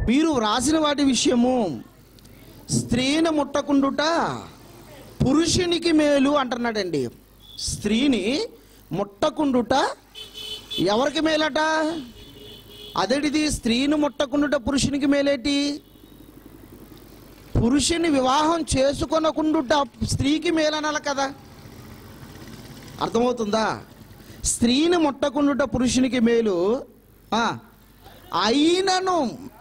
మీరు వ్రాసిన వాటి విషయము స్త్రీని ముట్టకుండుట పురుషునికి మేలు అంటున్నాడండి స్త్రీని ముట్టకుండుట ఎవరికి మేలట అదేటిది స్త్రీని ముట్టకుండుట పురుషునికి మేలేటి పురుషుని వివాహం చేసుకొనకుండుట స్త్రీకి మేలనాల కదా అర్థమవుతుందా స్త్రీని ముట్టకుండుట పురుషునికి మేలు ఆ, అయినను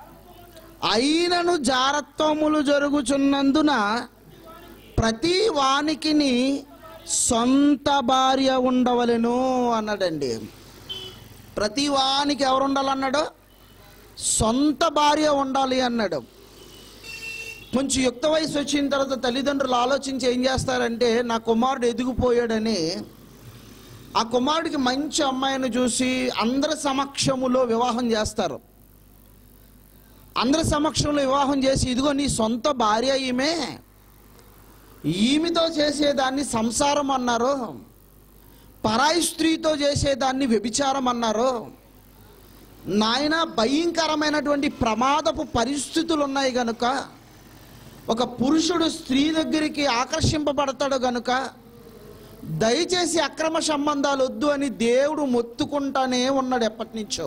అయినను జారత్వములు జరుగుచున్నందున ప్రతి వానికిని సొంత భార్య ఉండవలెను అన్నాడండి ప్రతి వానికి ఎవరు ఉండాలన్నాడు సొంత భార్య ఉండాలి అన్నాడు కొంచెం యుక్త వయసు వచ్చిన తర్వాత తల్లిదండ్రులు ఆలోచించి ఏం చేస్తారంటే నా కుమారుడు ఎదిగిపోయాడని ఆ కుమారుడికి మంచి అమ్మాయిని చూసి అందరి సమక్షములో వివాహం చేస్తారు అందరి సమక్షంలో వివాహం చేసి ఇదిగో నీ సొంత భార్య ఈమె ఈమెతో చేసేదాన్ని సంసారం అన్నారు పరాయి స్త్రీతో చేసేదాన్ని వ్యభిచారం అన్నారు నాయన భయంకరమైనటువంటి ప్రమాదపు పరిస్థితులు ఉన్నాయి గనుక ఒక పురుషుడు స్త్రీ దగ్గరికి ఆకర్షింపబడతాడు గనుక దయచేసి అక్రమ సంబంధాలు వద్దు అని దేవుడు మొత్తుకుంటానే ఉన్నాడు ఎప్పటి నుంచో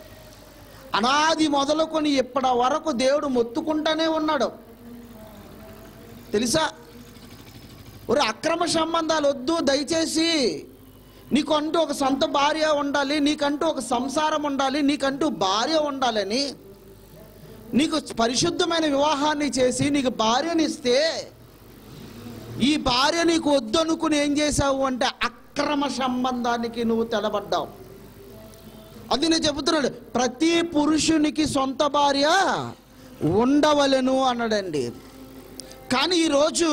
అనాది మొదలుకొని ఇప్పటి వరకు దేవుడు మొత్తుకుంటానే ఉన్నాడు తెలుసా ఒరే అక్రమ సంబంధాలు వద్దు దయచేసి నీకంటూ ఒక సొంత భార్య ఉండాలి నీకంటూ ఒక సంసారం ఉండాలి నీకంటూ భార్య ఉండాలని నీకు పరిశుద్ధమైన వివాహాన్ని చేసి నీకు భార్యనిస్తే ఈ భార్య నీకు వద్దనుకుని ఏం చేశావు అంటే అక్రమ సంబంధానికి నువ్వు తెలబడ్డావు అది నేను చెబుతున్నాడు ప్రతి పురుషునికి సొంత భార్య ఉండవలెను అన్నాడండి కానీ ఈరోజు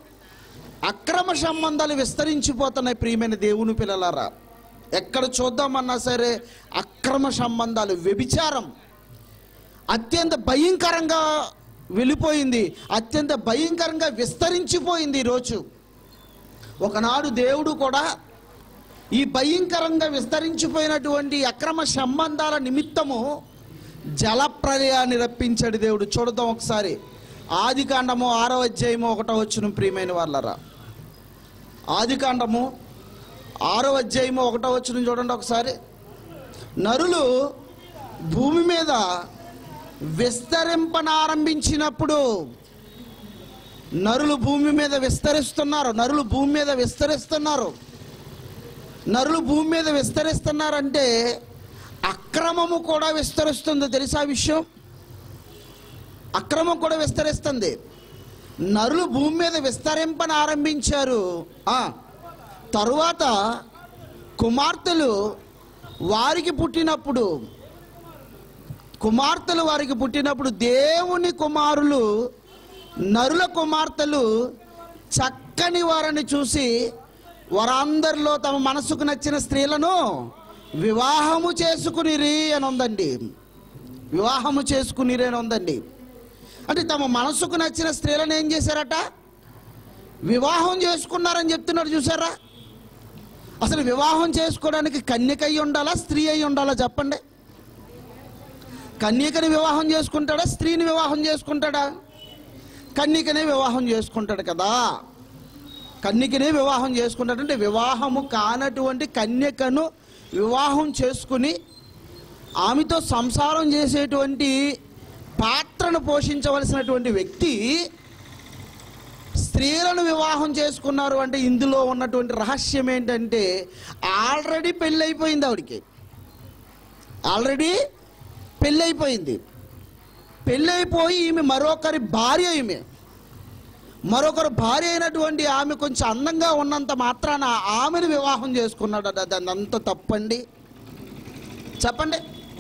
అక్రమ సంబంధాలు విస్తరించిపోతున్నాయి ప్రియమైన దేవుని పిల్లలారా ఎక్కడ చూద్దామన్నా సరే అక్రమ సంబంధాలు వ్యభిచారం అత్యంత భయంకరంగా వెళ్ళిపోయింది అత్యంత భయంకరంగా విస్తరించిపోయింది ఈరోజు ఒకనాడు దేవుడు కూడా ఈ భయంకరంగా విస్తరించిపోయినటువంటి అక్రమ సంబంధాల నిమిత్తము జలప్రలయాన్ని రప్పించాడు దేవుడు చూడదాం ఒకసారి ఆది కాండము ఆరో అధ్యాయము ఒకటో వచ్చిన ప్రియమైన వాళ్ళరా ఆది కాండము ఆరో అధ్యాయము ఒకటో వచ్చిన చూడండి ఒకసారి నరులు భూమి మీద విస్తరింపనారంభించినప్పుడు నరులు భూమి మీద విస్తరిస్తున్నారు నరులు భూమి మీద విస్తరిస్తున్నారు నరులు భూమి మీద విస్తరిస్తున్నారంటే అక్రమము కూడా విస్తరిస్తుంది తెలుసా ఆ విషయం అక్రమం కూడా విస్తరిస్తుంది నరులు భూమి మీద విస్తరింపని ఆరంభించారు ఆ, తరువాత కుమార్తెలు వారికి పుట్టినప్పుడు కుమార్తెలు వారికి పుట్టినప్పుడు దేవుని కుమారులు నరుల కుమార్తెలు చక్కని వారిని చూసి వారందరిలో తమ మనసుకు నచ్చిన స్త్రీలను వివాహము చేసుకునిరి అని ఉందండి వివాహము చేసుకునిరి అని ఉందండి అంటే తమ మనసుకు నచ్చిన స్త్రీలను ఏం చేశారట వివాహం చేసుకున్నారని చెప్తున్నారు చూసారా అసలు వివాహం చేసుకోవడానికి కన్యక అయి ఉండాలా స్త్రీ అయి ఉండాలా చెప్పండి కన్యకని వివాహం చేసుకుంటాడా స్త్రీని వివాహం చేసుకుంటాడా కన్యకనే వివాహం చేసుకుంటాడు కదా కన్యకనే వివాహం చేసుకుంటాడంటే వివాహము కానటువంటి కన్యకను వివాహం చేసుకుని ఆమెతో సంసారం చేసేటువంటి పాత్రను పోషించవలసినటువంటి వ్యక్తి స్త్రీలను వివాహం చేసుకున్నారు అంటే ఇందులో ఉన్నటువంటి రహస్యం ఏంటంటే ఆల్రెడీ పెళ్ళైపోయింది ఆవిడికి ఆల్రెడీ పెళ్ళైపోయింది పెళ్ళైపోయి ఈమె మరొకరి భార్య ఈమె మరొకరు భార్య అయినటువంటి ఆమె కొంచెం అందంగా ఉన్నంత మాత్రాన ఆమెను వివాహం చేసుకున్నాడు అది అంత తప్పండి చెప్పండి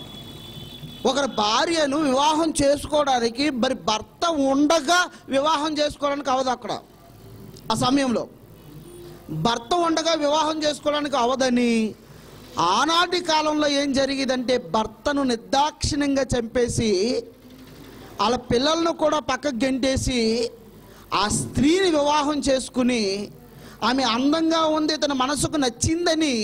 ఒకరి భార్యను వివాహం చేసుకోవడానికి మరి భర్త ఉండగా వివాహం చేసుకోవడానికి అవదు అక్కడ ఆ సమయంలో భర్త ఉండగా వివాహం చేసుకోవడానికి అవదని ఆనాటి కాలంలో ఏం జరిగేదంటే భర్తను నిర్దాక్షిణ్యంగా చంపేసి వాళ్ళ పిల్లలను కూడా పక్కకు గెంటేసి ఆ స్త్రీని వివాహం చేసుకుని ఆమె అందంగా ఉంది తన మనసుకు నచ్చిందని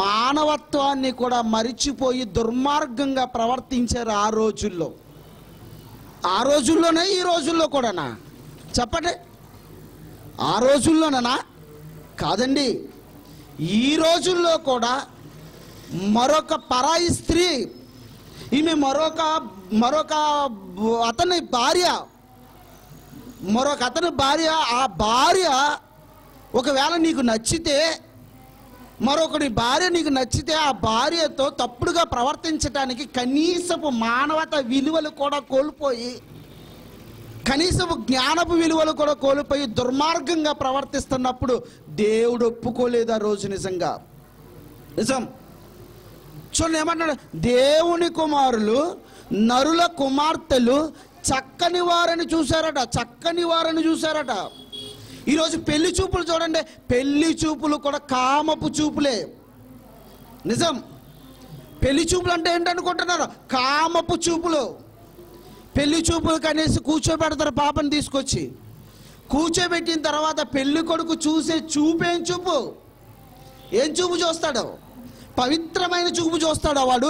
మానవత్వాన్ని కూడా మరిచిపోయి దుర్మార్గంగా ప్రవర్తించారు ఆ రోజుల్లో ఆ రోజుల్లోనే ఈ రోజుల్లో కూడానా చెప్పండి ఆ రోజుల్లోనా కాదండి ఈ రోజుల్లో కూడా మరొక పరాయి స్త్రీ ఈమె మరొక మరొక అతని భార్య మరొక అతని భార్య ఆ భార్య ఒకవేళ నీకు నచ్చితే మరొకటి భార్య నీకు నచ్చితే ఆ భార్యతో తప్పుడుగా ప్రవర్తించటానికి కనీసపు మానవత విలువలు కూడా కోల్పోయి కనీసపు జ్ఞానపు విలువలు కూడా కోల్పోయి దుర్మార్గంగా ప్రవర్తిస్తున్నప్పుడు దేవుడు ఒప్పుకోలేదు ఆ రోజు నిజంగా నిజం చూడండి ఏమన్నాడు దేవుని కుమారులు నరుల కుమార్తెలు చక్కని వారని చూశారట చక్కని వారని చూశారట ఈరోజు పెళ్లి చూపులు చూడండి పెళ్లి చూపులు కూడా కామపు చూపులే నిజం పెళ్లి చూపులు అంటే ఏంటనుకుంటున్నారు కామపు చూపులు పెళ్లి చూపులు కనేసి కూర్చోబెడతారు పాపని తీసుకొచ్చి కూర్చోబెట్టిన తర్వాత పెళ్లి కొడుకు చూసే చూపేం చూపు ఏం చూపు చూస్తాడు పవిత్రమైన చూపు చూస్తాడు వాడు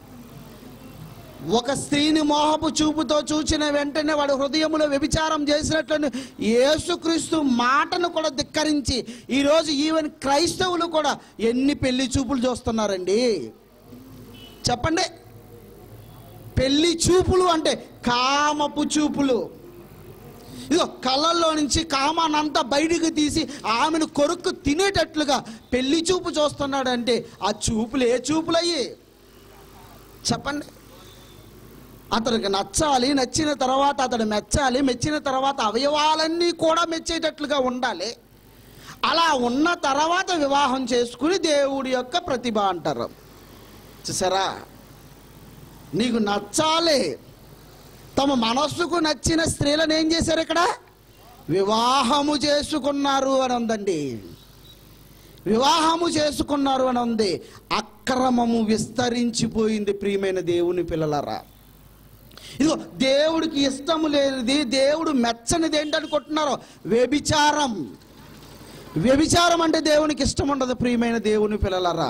ఒక స్త్రీని మోహపు చూపుతో చూచిన వెంటనే వాడు హృదయంలో వ్యభిచారం చేసినట్లని యేసుక్రీస్తు మాటను కూడా ధిక్కరించి ఈరోజు ఈవెన్ క్రైస్తవులు కూడా ఎన్ని పెళ్లి చూపులు చూస్తున్నారండి చెప్పండి పెళ్లి చూపులు అంటే కామపు చూపులు ఇదిగో కళ్ళల్లో నుంచి కామానంతా బయటికి తీసి ఆమెను కొరుక్కు తినేటట్లుగా పెళ్లి చూపు చూస్తున్నాడంటే ఆ చూపులు ఏ చూపులయ్యి చెప్పండి అతనికి నచ్చాలి నచ్చిన తర్వాత అతడు మెచ్చాలి మెచ్చిన తర్వాత అవయవాలన్నీ కూడా మెచ్చేటట్లుగా ఉండాలి అలా ఉన్న తర్వాత వివాహం చేసుకుని దేవుడి యొక్క ప్రతిభ అంటారు చూసారా నీకు నచ్చాలి తమ మనస్సుకు నచ్చిన స్త్రీలను ఏం చేశారు ఇక్కడ వివాహము చేసుకున్నారు అని ఉందండి వివాహము చేసుకున్నారు అని ఉంది అక్రమము విస్తరించిపోయింది ప్రియమైన దేవుని పిల్లలారా ఇదిగో దేవుడికి ఇష్టము లేనిది దేవుడు మెచ్చనిది ఏంటనుకుంటున్నారో వ్యభిచారం వ్యభిచారం అంటే దేవునికి ఇష్టం ఉండదు ప్రియమైన దేవుని పిల్లలరా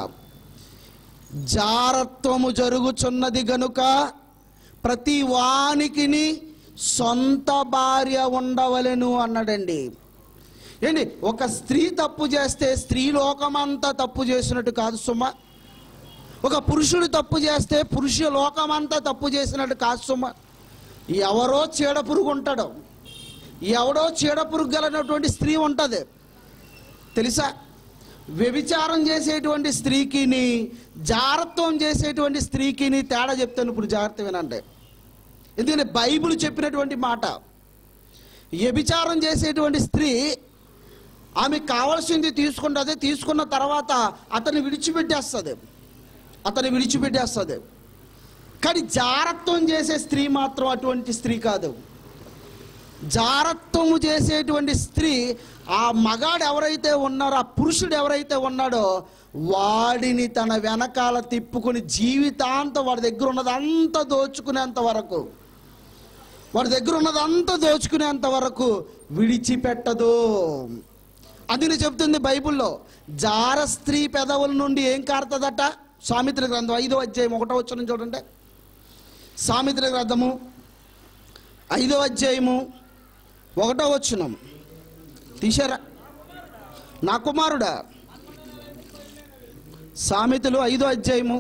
జారత్వము జరుగుచున్నది గనుక ప్రతి వానికిని సొంత భార్య ఉండవలెను అన్నాడండి ఏంటి ఒక స్త్రీ తప్పు చేస్తే స్త్రీ లోకమంతా తప్పు చేసినట్టు కాదు సుమ ఒక పురుషుడు తప్పు చేస్తే పురుష లోకమంతా తప్పు చేసినట్టు కాదు సుమ ఎవరో చీడ పురుగు ఉంటాడు ఎవడో చీడ పురుగు గలనటువంటి స్త్రీ ఉంటుంది తెలుసా వ్యభిచారం చేసేటువంటి స్త్రీకిని జారత్వం చేసేటువంటి స్త్రీకిని తేడా చెప్తాను ఇప్పుడు జాగ్రత్త వినండి ఎందుకంటే బైబిల్ చెప్పినటువంటి మాట వ్యభిచారం చేసేటువంటి స్త్రీ ఆమెకు కావాల్సింది తీసుకుంటుంది తీసుకున్న తర్వాత అతన్ని విడిచిపెట్టేస్తుంది అతన్ని విడిచిపెట్టేస్తుంది కానీ జారత్వం చేసే స్త్రీ మాత్రం అటువంటి స్త్రీ కాదు జారత్వము చేసేటువంటి స్త్రీ ఆ మగాడు ఎవరైతే ఉన్నారో ఆ పురుషుడు ఎవరైతే ఉన్నాడో వాడిని తన వెనకాల తిప్పుకుని జీవితాంతం వాడి దగ్గర ఉన్నదంతా దోచుకునేంత వరకు వాడి దగ్గర ఉన్నదంతా దోచుకునేంత వరకు విడిచిపెట్టదు అది చెప్తుంది బైబిల్లో జార స్త్రీ పెదవుల నుండి ఏం కారుతుందట సామిత్ర గ్రంథం ఐదో అధ్యాయం ఒకటో వచ్చిన చూడండి సామిత్ర గ్రంథము ఐదో అధ్యాయము ఒకటో వచ్చునం తీశారా నా కుమారుడా సామెతలు ఐదో అధ్యాయము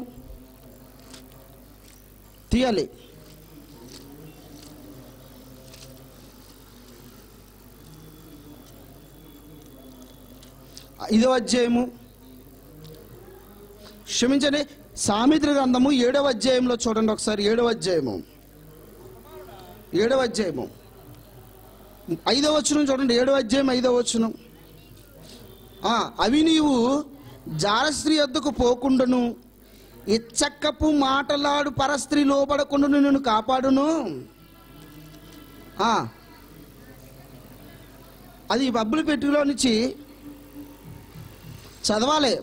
తీయాలి ఐదో అధ్యాయము క్షమించండి సామిత్ర గ్రంథము ఏడవ అధ్యాయంలో చూడండి ఒకసారి ఏడవ అధ్యాయము ఏడవ అధ్యాయము ఐదవ వచనం చూడండి ఏడవ అధ్యాయం ఐదవ వచనం ఆ, అవి నీవు జారస్త్రీ వద్దకు పోకుండాను ఇచ్చక్కపు మాటలాడు పరస్త్రీ లోపడకుండా నిన్ను కాపాడును ఆ, అది బబ్బులు పెట్టులో నుంచి చదవాలి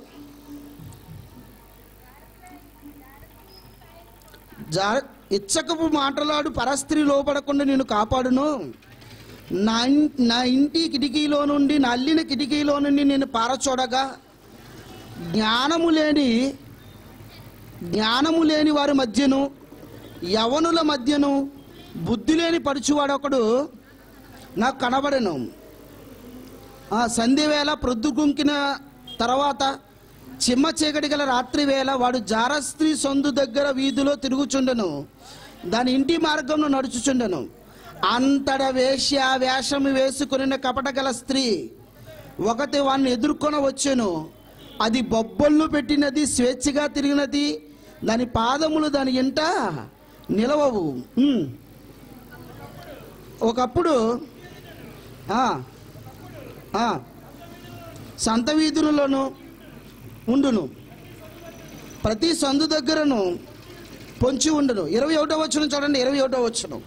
జా ఇచ్చకపు మాటలాడు పరస్త్రీ లోపడకుండా నేను కాపాడును నా ఇన్- నా ఇంటి కిటికీలో నుండి నల్లిన కిటికీలో నుండి నేను పారచూడగా జ్ఞానము లేని జ్ఞానము లేని వారి మధ్యను యవనుల మధ్యను బుద్ధి లేని పడుచువాడు ఒకడు నాకు కనబడెను ఆ సంధ్య వేళ ప్రొద్దుగుంకిన తర్వాత చిమ్మ చీకటి గల రాత్రి వేళ వాడు జారస్త్రీ సొందు దగ్గర వీధిలో తిరుగుచుండెను దాని ఇంటి మార్గంలో నడుచుచుండెను అంతట వేశ్య వేషము వేసుకుని కపట గల స్త్రీ ఒకటి వాడిని ఎదుర్కొని వచ్చాను అది బొబ్బళ్ళు పెట్టినది స్వేచ్ఛగా తిరిగినది దాని పాదములు దాని ఇంట నిలవవు ఉమ్. ఒకప్పుడు ఆ, ఆ, సంత వీధులలోను ఉండును ప్రతి సందు దగ్గరను పొంచి ఉండును ఇరవై ఒకటో వచ్చును చూడండి ఇరవై ఒకటో వచ్చును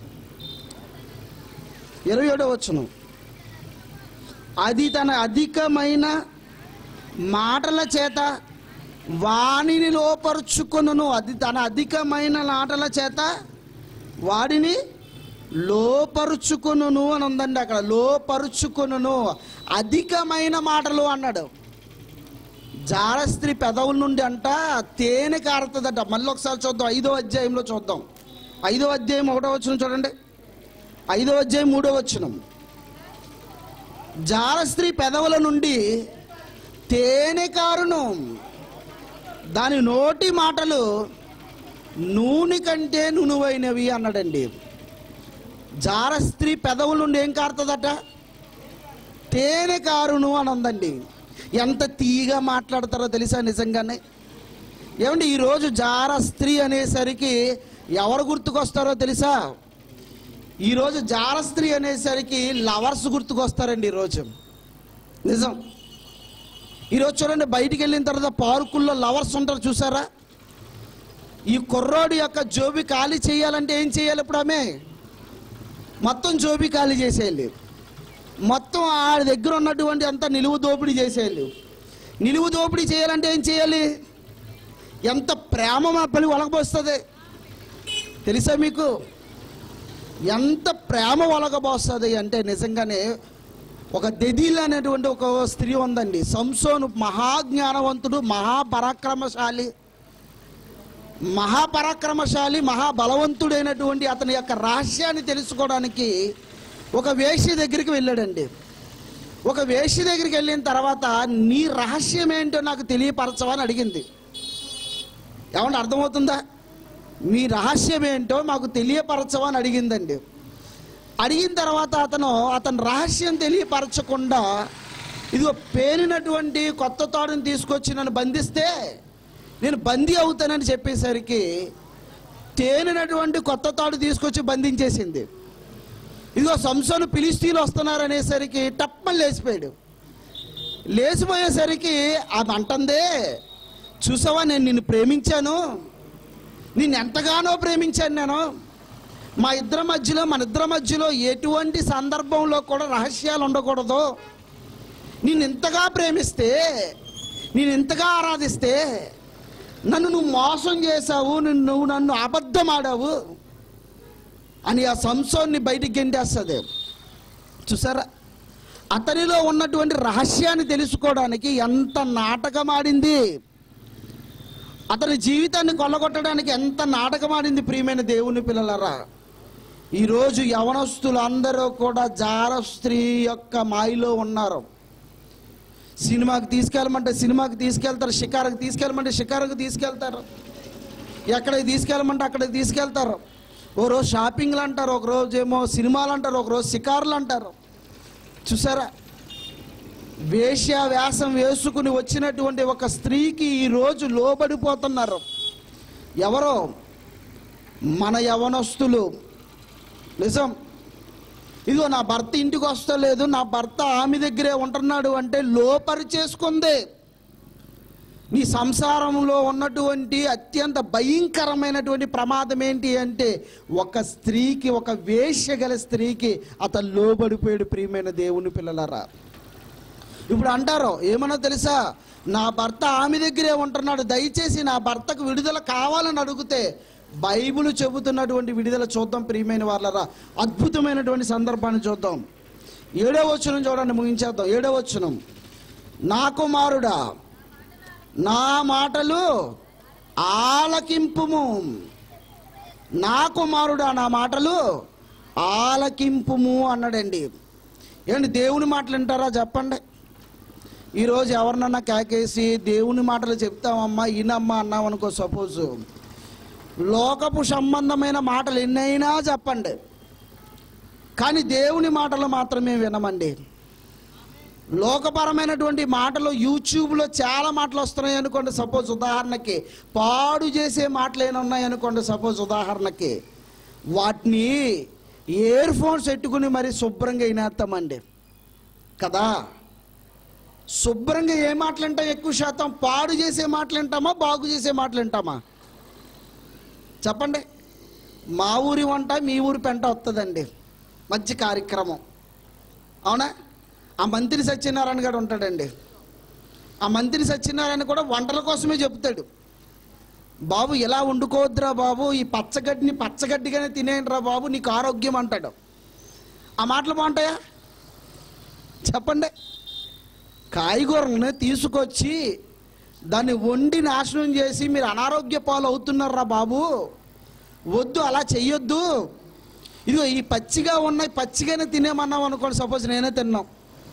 ఇరవై ఒకటో వచ్చును అది తన అధికమైన మాటల చేత వాణిని లోపరుచుకొనును అది తన అధికమైన మాటల చేత వాడిని లోపరుచుకొనును అని ఉందండి అక్కడ లోపరుచుకొనును అధికమైన మాటలు అన్నాడు జారస్త్రీ పెదవుల నుండి అంట తేనె కారుతుందట మళ్ళీ ఒకసారి చూద్దాం ఐదో అధ్యాయంలో చూద్దాం ఐదో అధ్యాయం ఒకటో వచ్చిన చూడండి ఐదో అధ్యాయం మూడో వచ్చినం జారస్త్రీ పెదవుల నుండి తేనె కారును దాని నోటి మాటలు నూనె కంటే నునువైనవి అన్నాడండి జారస్త్రీ పెదవుల నుండి ఏం కారుతుందట తేనె కారును అని ఉందండి ఎంత తీగా మాట్లాడతారో తెలుసా నిజంగానే ఏమండి ఈరోజు జార స్త్రీ అనేసరికి ఎవరు గుర్తుకొస్తారో తెలుసా ఈరోజు జార స్త్రీ అనేసరికి లవర్స్ గుర్తుకొస్తారండి ఈరోజు నిజం ఈరోజు చూడండి బయటికి వెళ్ళిన తర్వాత పార్కుల్లో లవర్స్ ఉంటారు చూసారా ఈ కుర్రోడు యొక్క జోబి ఖాళీ చేయాలంటే ఏం చేయాలి ఇప్పుడు ఆమె మొత్తం జోబి ఖాళీ చేసేయాలి మొత్తం ఆడి దగ్గర ఉన్నటువంటి అంతా నిలువు దోపిడీ చేసేయాలి నిలువు దోపిడీ చేయాలంటే ఏం చేయాలి ఎంత ప్రేమ మా పని ఒలగబోస్తుంది తెలుసా మీకు ఎంత ప్రేమ ఒలగబోస్తుంది అంటే నిజంగానే ఒక దెదీల్ అనేటువంటి ఒక స్త్రీ ఉందండి సంసోను మహాజ్ఞానవంతుడు మహాపరాక్రమశాలి మహాపరాక్రమశాలి మహాబలవంతుడైనటువంటి అతని యొక్క రహస్యాన్ని తెలుసుకోవడానికి ఒక వేశ్య దగ్గరికి వెళ్ళాడండి ఒక వేశ్య దగ్గరికి వెళ్ళిన తర్వాత నీ రహస్యం ఏంటో నాకు తెలియపరచవా అని అడిగింది ఏమన్నా అర్థమవుతుందా మీ రహస్యం ఏంటో మాకు తెలియపరచవా అని అడిగిందండి అడిగిన తర్వాత అతను అతని రహస్యం తెలియపరచకుండా ఇదిగో పేరినటువంటి కొత్త తాడుని తీసుకొచ్చి నన్ను బంధిస్తే నేను బందీ అవుతానని చెప్పేసరికి తేనినటువంటి కొత్త తాడు తీసుకొచ్చి బంధించేసింది ఇదిగో సంసోను పిలిస్తీలు వస్తున్నారు అనేసరికి టప్పని లేచిపోయాడు లేచిపోయేసరికి ఆమె అంటుందే చూసావా నేను నిన్ను ప్రేమించాను నిన్ను ఎంతగానో ప్రేమించాను నేను మా ఇద్దరి మధ్యలో మన ఇద్దరి మధ్యలో ఎటువంటి సందర్భంలో కూడా రహస్యాలు ఉండకూడదు నేను ఇంతగా ప్రేమిస్తే నేను ఇంతగా ఆరాధిస్తే నన్ను నువ్వు మోసం చేశావు నిన్ను నువ్వు నన్ను అబద్ధం ఆడావు అని ఆ సంసోన్ని బయటికి గెంటేస్తుంది చూసారా అతనిలో ఉన్నటువంటి రహస్యాన్ని తెలుసుకోవడానికి ఎంత నాటకం ఆడింది అతని జీవితాన్ని కొల్లగొట్టడానికి ఎంత నాటకం ఆడింది ప్రియమైన దేవుని పిల్లలరా ఈరోజు యవనస్తులు అందరూ కూడా జార స్త్రీ యొక్క మాయలో ఉన్నారు సినిమాకి తీసుకెళ్ళమంటే సినిమాకి తీసుకెళ్తారు షికారుకి తీసుకెళ్ళమంటే షికారుకి తీసుకెళ్తారు ఎక్కడికి తీసుకెళ్ళమంటే అక్కడికి తీసుకెళ్తారు ఓ రోజు షాపింగ్లు అంటారు ఒక రోజు ఏమో సినిమాలు అంటారు ఒక రోజు షికారులు అంటారు చూసారా వేశ్య వ్యాసం వేసుకుని వచ్చినటువంటి ఒక స్త్రీకి ఈరోజు లోబడిపోతున్నారు ఎవరో మన యవనస్తులు నిజం ఇదిగో నా భర్త ఇంటికి వస్తలేదు నా భర్త ఆమె దగ్గరే ఉంటున్నాడు అంటే లోపరిచేసుకుంది నీ సంసారంలో ఉన్నటువంటి అత్యంత భయంకరమైనటువంటి ప్రమాదం ఏంటి అంటే ఒక స్త్రీకి ఒక వేశ్య గల స్త్రీకి అతను లోబడిపోయాడు ప్రియమైన దేవుని పిల్లలరా ఇప్పుడు అంటారు ఏమన్నా తెలుసా నా భర్త ఆమె దగ్గరే ఉంటున్నాడు దయచేసి నా భర్తకు విడుదల కావాలని అడిగితే బైబిల్ చెబుతున్నటువంటి విడుదల చూద్దాం ప్రియమైన వాళ్ళరా అద్భుతమైనటువంటి సందర్భాన్ని చూద్దాం ఏడో వచనం చూడండి ముగించేద్దాం ఏడో వచనం నా కుమారుడా నా మాటలు ఆలకింపుము నా కుమారుడా నా మాటలు ఆలకింపుము అన్నాడండి ఏంటి దేవుని మాటలు వింటారా చెప్పండి ఈరోజు ఎవరినన్నా కేకేసి దేవుని మాటలు చెప్తామమ్మా ఈనమ్మా అన్నాం అనుకో సపోజ్ లోకపు సంబంధమైన మాటలు ఎన్నైనా చెప్పండి కానీ దేవుని మాటలు మాత్రమే వినమండి లోకపరమైనటువంటి మాటలు యూట్యూబ్లో చాలా మాటలు వస్తున్నాయి అనుకోండి సపోజ్ ఉదాహరణకి పాడు చేసే మాటలు ఏమైనా ఉన్నాయి అనుకోండి సపోజ్ ఉదాహరణకి వాటిని ఇయర్ ఫోన్స్ పెట్టుకుని మరి శుభ్రంగా వినేస్తామండి కదా శుభ్రంగా ఏ మాటలు వింటాం ఎక్కువ శాతం పాడు చేసే మాటలు వింటామా బాగు చేసే మాటలు వింటామా చెప్పండి మా ఊరి వంట మీ ఊరి పెంట వస్తుందండి మంచి కార్యక్రమం అవునా ఆ మంత్రి సత్యనారాయణ గారు ఉంటాడండి ఆ మంత్రి సత్యనారాయణ కూడా వంటల కోసమే చెప్తాడు బాబు ఇలా వండుకోవద్దురా బాబు ఈ పచ్చగడ్డిని పచ్చగడ్డిగానే తినేయండిరా బాబు నీకు ఆరోగ్యం అంటాడు ఆ మాటలు బాగుంటాయా చెప్పండి కాయగూరలను తీసుకొచ్చి దాన్ని వండి నాశనం చేసి మీరు అనారోగ్య పాలు అవుతున్నారా బాబు వద్దు అలా చెయ్యొద్దు ఇదిగో ఈ పచ్చిగా ఉన్నాయి పచ్చిగానే తినేమన్నాం అనుకోండి సపోజ్ నేనే తిన్నాం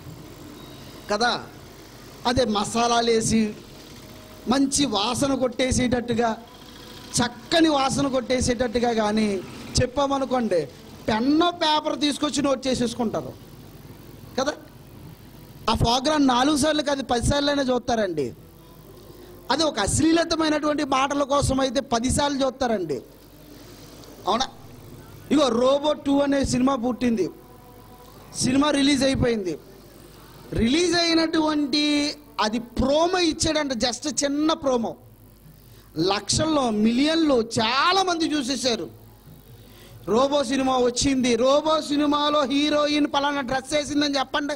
కదా అదే మసాలాలు వేసి మంచి వాసన కొట్టేసేటట్టుగా చక్కని వాసన కొట్టేసేటట్టుగా కానీ చెప్పామనుకోండి పెన్ను పేపర్ తీసుకొచ్చి నోట్ చేసేసుకుంటారు కదా ఆ ప్రోగ్రామ్ నాలుగు సార్లు కాదు పది సార్లు అయినా చూస్తారండి అది ఒక అశ్లీలతమైనటువంటి మాటల కోసం అయితే పదిసార్లు చూస్తారండి అవునా ఇగో రోబో టూ అనే సినిమా పుట్టింది సినిమా రిలీజ్ అయిపోయింది రిలీజ్ అయినటువంటి అది ప్రోమో ఇచ్చాడంట జస్ట్ చిన్న ప్రోమో లక్షల్లో మిలియన్లు చాలా మంది చూసేశారు రోబో సినిమా వచ్చింది రోబో సినిమాలో హీరోయిన్ పలానా డ్రెస్ వేసిందని చెప్పండి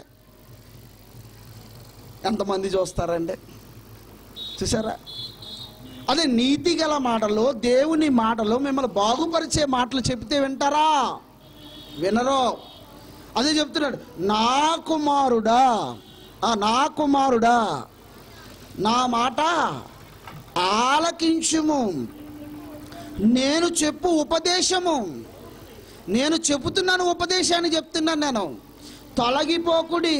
ఎంతమంది చూస్తారండి చూసారా అదే నీతి గల మాటలు దేవుని మాటలు మిమ్మల్ని బాగుపరిచే మాటలు చెప్తే వింటారా వినరు అదే చెప్తున్నాడు నా కుమారుడా ఆ, నా కుమారుడా నా మాట ఆలకించుము నేను చెప్పు ఉపదేశము నేను చెబుతున్నాను ఉపదేశాన్ని చెప్తున్నాను నేను తొలగిపోకుడి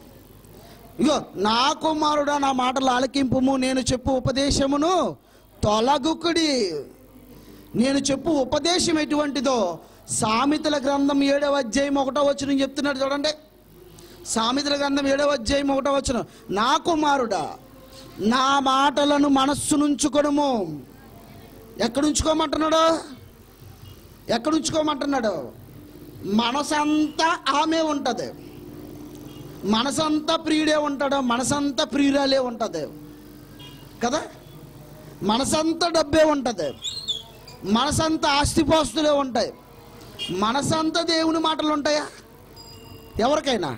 ఇగో నా కుమారుడా నా మాటలు ఆలకింపుము నేను చెప్పు ఉపదేశమును తొలగుకుడి నేను చెప్పు ఉపదేశం ఎటువంటిదో సామెతల గ్రంథం ఏడవ అధ్యాయం ఒకటో వచ్చిన చెప్తున్నాడు చూడండి సామెతల గ్రంథం ఏడవ అధ్యాయం ఒకటో వచ్చిన నా కుమారుడా నా మాటలను మనస్సునుంచుకొనుము ఎక్కడుంచుకోమంటున్నాడు ఎక్కడుంచుకోమంటున్నాడు మనసంతా ఆమె ఉంటుంది మనసంతా ప్రియుడే ఉంటాడు మనసంతా ప్రియురాలే ఉంటుంది కదా మనసంతా డబ్బే ఉంటుంది మనసంతా ఆస్తిపాస్తులే ఉంటాయి మనసంతా దేవుని మాటలు ఉంటాయా ఎవరికైనా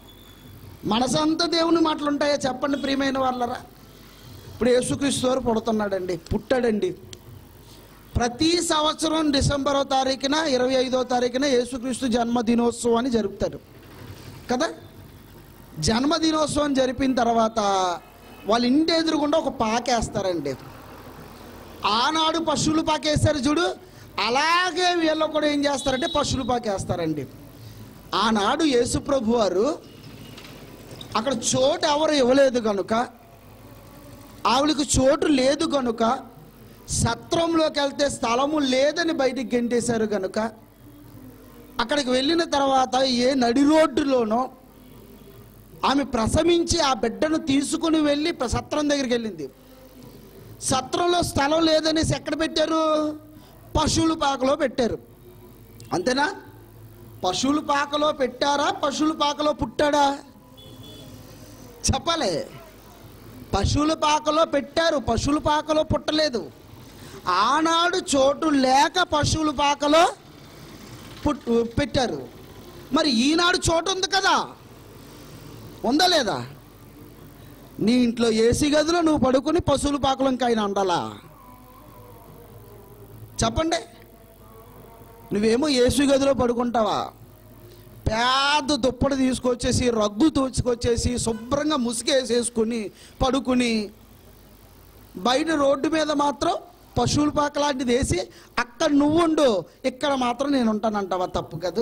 మనసంతా దేవుని మాటలు ఉంటాయా చెప్పండి ప్రియమైన వాళ్ళరా ఇప్పుడు యేసుక్రీస్తు వారు పుడుతున్నాడండి పుట్టాడండి ప్రతి సంవత్సరం డిసెంబరో తారీఖున ఇరవై ఐదో తారీఖున యేసుక్రీస్తు జన్మదినోత్సవాన్ని జరుపుతారు కదా జన్మదినోత్సవం జరిపిన తర్వాత వాళ్ళ ఇంటి ఎదురుగుండా ఒక పాకేస్తారండి ఆనాడు పశువులు పాకేస్తారు చూడు అలాగే వీళ్ళు కూడా ఏం చేస్తారంటే పశువులు పాకేస్తారండి ఆనాడు యేసుప్రభు వారు అక్కడ చోటు ఎవరు ఇవ్వలేదు కనుక ఆవిడకు చోటు లేదు కనుక సత్రంలోకి వెళ్తే స్థలము లేదని బయటికి గెంటేశారు కనుక అక్కడికి వెళ్ళిన తర్వాత ఏ నడి రోడ్డులోనో ఆమె ప్రసవించి ఆ బిడ్డను తీసుకుని వెళ్ళి ప్ర- సత్రం దగ్గరికి వెళ్ళింది సత్రంలో స్థలం లేదనేసి ఎక్కడ పెట్టారు పశువుల పాకలో పెట్టారు అంతేనా పశువుల పాకలో పెట్టారా పశువుల పాకలో పుట్టాడా చెప్పాలి పశువుల పాకలో పెట్టారు పశువుల పాకలో పుట్టలేదు ఆనాడు చోటు లేక పశువుల పాకలో పుట్ పెట్టారు మరి ఈనాడు చోటు ఉంది కదా ఉందా లేదా నీ ఇంట్లో ఏసీ గదిలో నువ్వు పడుకుని పశువుల పాకలో ఇంకా ఆయన ఉండాలా చెప్పండి నువ్వేమో ఏసీ గదిలో పడుకుంటావా పెద్ద దుప్పటి తీసుకొచ్చేసి రగ్గు తోచుకొచ్చేసి శుభ్రంగా ముసుగేసేసుకుని పడుకుని బయట రోడ్డు మీద మాత్రం పశువుల పాక లాంటిది వేసి అక్కడ నువ్వు ఉండు ఇక్కడ మాత్రం నేను ఉంటానంటావా తప్పు కదా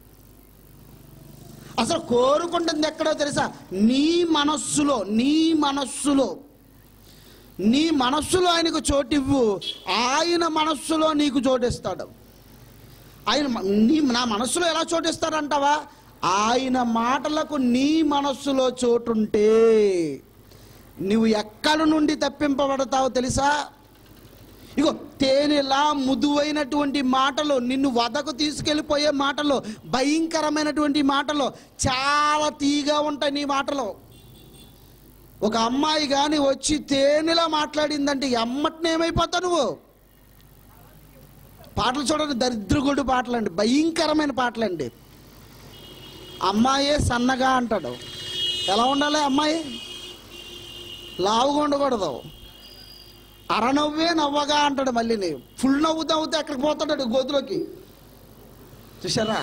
అసలు కోరుకుంటుంది ఎక్కడో తెలుసా నీ మనస్సులో నీ మనస్సులో నీ మనస్సులో ఆయనకు చోటివ్వు ఆయన మనస్సులో నీకు చోటిస్తాడు ఆయన మ- నీ నా మనస్సులో ఎలా చోటిస్తాడంటావా ఆయన మాటలకు నీ మనస్సులో చోటుంటే నువ్వు ఎక్కడి నుండి తప్పింపబడతావో తెలుసా ఇగో తేనెలా ముదువైనటువంటి మాటలు నిన్ను వదకు తీసుకెళ్ళిపోయే మాటలు భయంకరమైనటువంటి మాటలు చాలా తీగా ఉంటాయి నీ మాటలు ఒక అమ్మాయి కానీ వచ్చి తేనెలా మాట్లాడిందంటే ఎమ్మటిని ఏమైపోతావు నువ్వు పాటలు చూడండి దరిద్రగుడు పాటలండి భయంకరమైన పాటలండి అమ్మాయే సన్నగా అంటాడు ఎలా ఉండాలి అమ్మాయి లావుగా ఉండకూడదు అరనవ్వే నవ్వగా అంటాడు మళ్ళీ ఫుల్ నవ్వు నవ్వుతే ఎక్కడికి పోతాడు గోతులోకి చూసారా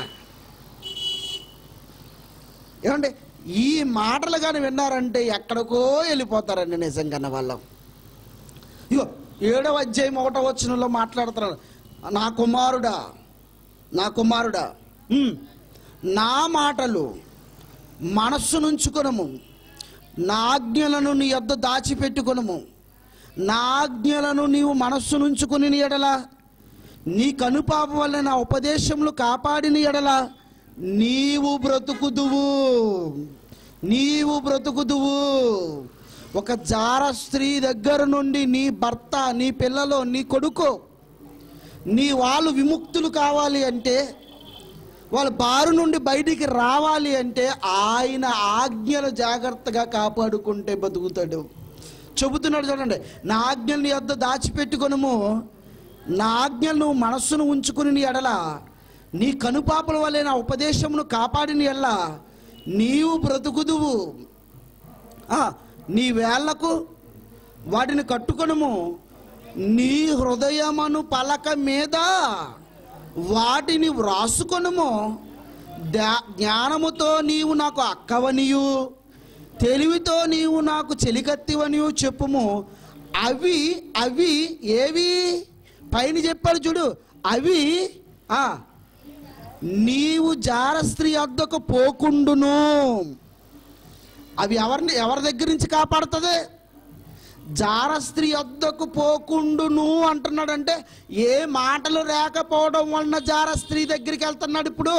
ఏమండి ఈ మాటలు కానీ విన్నారంటే ఎక్కడికో వెళ్ళిపోతారండి నిజంగా వాళ్ళు ఇగో ఏడవ అధ్యాయం ఒకటో వచనంలో మాట్లాడుతున్నాడు నా కుమారుడా నా కుమారుడా ఉమ్, నా మాటలు మనస్సు నుంచుకొనము నా ఆజ్ఞలను నీ యొద్ద దాచిపెట్టుకొనము నా ఆజ్ఞలను నీవు మనస్సు నుంచుకుని నీ ఎడల నీ కనుపాప వల్ల నా ఉపదేశములు కాపాడిన ఎడల నీవు బ్రతుకుదువు నీవు బ్రతుకుదువు ఒక జార స్త్రీ దగ్గర నుండి నీ భర్త నీ పిల్లలు నీ కొడుకు నీ వాళ్ళు విముక్తులు కావాలి అంటే వాళ్ళ బారు నుండి బయటికి రావాలి అంటే ఆయన ఆజ్ఞలు జాగ్రత్తగా కాపాడుకుంటే బతుకుతాడు చెబుతున్నాడు చూడండి నా ఆజ్ఞలు నీ వద్ద దాచిపెట్టుకొనుము నా ఆజ్ఞలు నువ్వు మనస్సును ఉంచుకుని నీ ఎడల నీ కనుపాపల వల్లే నా ఉపదేశమును కాపాడిన ఎడల నీవు బ్రతుకుదువు ఆ, నీ వేళ్లకు వాటిని కట్టుకొనుము నీ హృదయమను పలక మీద వాటిని వ్రాసుకొనుము దా- జ్ఞానముతో నీవు నాకు అక్కవనియు తెలివితో నీవు నాకు చెలికత్తివనియు చెప్పుము అవి అవి ఏవి పైన చెప్పాడు చూడు అవి ఆ నీవు జార స్త్రీ వద్దకు పోకుండును అవి ఎవరిని ఎవరి దగ్గర నుంచి కాపాడుతుంది జార స్త్రీ వద్దకు పోకుండును అంటున్నాడంటే ఏ మాటలు లేకపోవడం వలన జార స్త్రీ దగ్గరికి వెళ్తున్నాడు ఇప్పుడు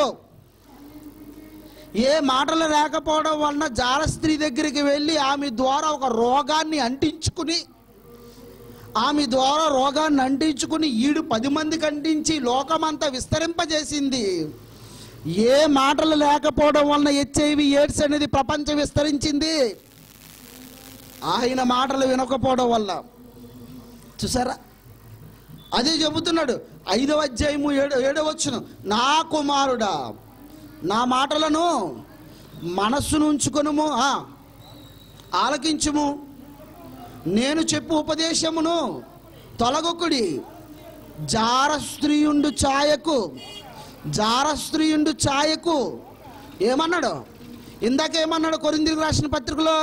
ఏ మాటలు లేకపోవడం వలన జార స్త్రీ దగ్గరికి వెళ్ళి ఆమె ద్వారా ఒక రోగాన్ని అంటించుకుని ఆమె ద్వారా రోగాన్ని అంటించుకుని ఈడు పది మందికి అంటించి లోకమంతా విస్తరింపజేసింది ఏ మాటలు లేకపోవడం వలన హెచ్ఐవి ఎయిడ్స్ అనేది ప్రపంచం విస్తరించింది ఆయన మాటలు వినకపోవడం వల్ల చూసారా అదే చెబుతున్నాడు ఐదవ అధ్యాయము ఏడు ఏడవ వచ్చును నా కుమారుడా నా మాటలను మనస్సును ఉంచుకొనుము ఆ, ఆలకించుము నేను చెప్పు ఉపదేశమును తొలగొకుడి జార స్త్రీయుండు ఛాయకు జార స్త్రీయుండు ఛాయకు ఏమన్నాడు ఇందాకేమన్నాడు కొరిందికి రాసిన పత్రికలో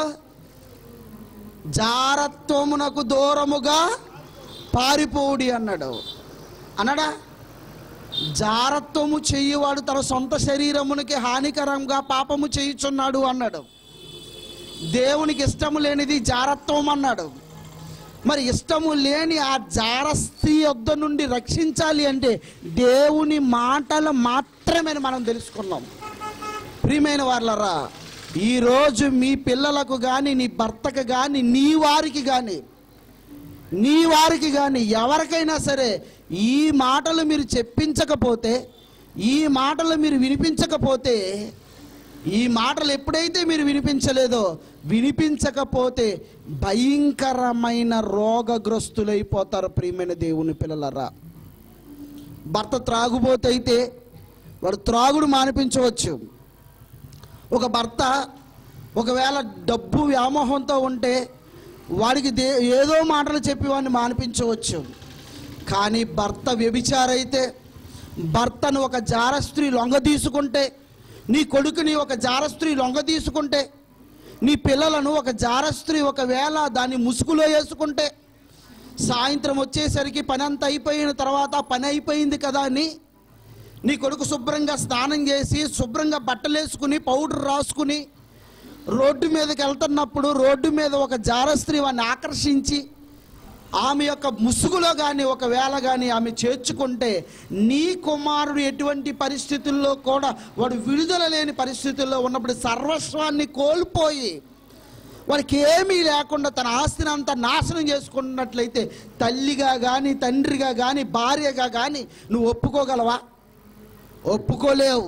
జారత్వమునకు దూరముగా పారిపోవుడి అన్నాడు అన్నాడా జారత్వము చెయ్యవాడు తన సొంత శరీరమునికి హానికరంగా పాపము చేయుచున్నాడు అన్నాడు దేవునికి ఇష్టము లేనిది జారత్వం అన్నాడు మరి ఇష్టము లేని ఆ జారస్త్రీ యొద్ద నుండి రక్షించాలి అంటే దేవుని మాటలు మాత్రమే మనం తెలుసుకున్నాం ప్రియమైన వాళ్ళరా ఈరోజు మీ పిల్లలకు కానీ నీ భర్తకు కానీ నీ వారికి కానీ నీ వారికి కానీ ఎవరికైనా సరే ఈ మాటలు మీరు చెప్పించకపోతే ఈ మాటలు మీరు వినిపించకపోతే ఈ మాటలు ఎప్పుడైతే మీరు వినిపించలేదో వినిపించకపోతే భయంకరమైన రోగగ్రస్తులైపోతారు ప్రియమైన దేవుని పిల్లలరా భర్త త్రాగుబోతే అయితే వాడు త్రాగుడు మానిపించవచ్చు ఒక భర్త ఒకవేళ డబ్బు వ్యామోహంతో ఉంటే వాడికి దే ఏదో మాటలు చెప్పి వాడిని మానిపించవచ్చు కానీ భర్త వ్యభిచారైతే భర్తను ఒక జార స్త్రీ లొంగ తీసుకుంటే నీ కొడుకుని ఒక జార స్త్రీ లొంగ తీసుకుంటే నీ పిల్లలను ఒక జార స్త్రీ ఒకవేళ దాన్ని ముసుగులో వేసుకుంటే సాయంత్రం వచ్చేసరికి పని అంతా అయిపోయిన తర్వాత పని అయిపోయింది కదా అని నీ కొడుకు శుభ్రంగా స్నానం చేసి శుభ్రంగా బట్టలు వేసుకుని పౌడర్ రాసుకుని రోడ్డు మీదకి వెళ్తున్నప్పుడు రోడ్డు మీద ఒక జారస్త్రీ వాడిని ఆకర్షించి ఆమె యొక్క ముసుగులో కానీ ఒకవేళ కానీ ఆమె చేర్చుకుంటే నీ కుమారుడు ఎటువంటి పరిస్థితుల్లో కూడా వాడు విడుదల లేని పరిస్థితుల్లో ఉన్నప్పుడు సర్వస్వాన్ని కోల్పోయి వాడికి ఏమీ లేకుండా తన ఆస్తిని అంతా నాశనం చేసుకున్నట్లయితే తల్లిగా కానీ తండ్రిగా కానీ భార్యగా కానీ నువ్వు ఒప్పుకోగలవా ఒప్పుకోలేవు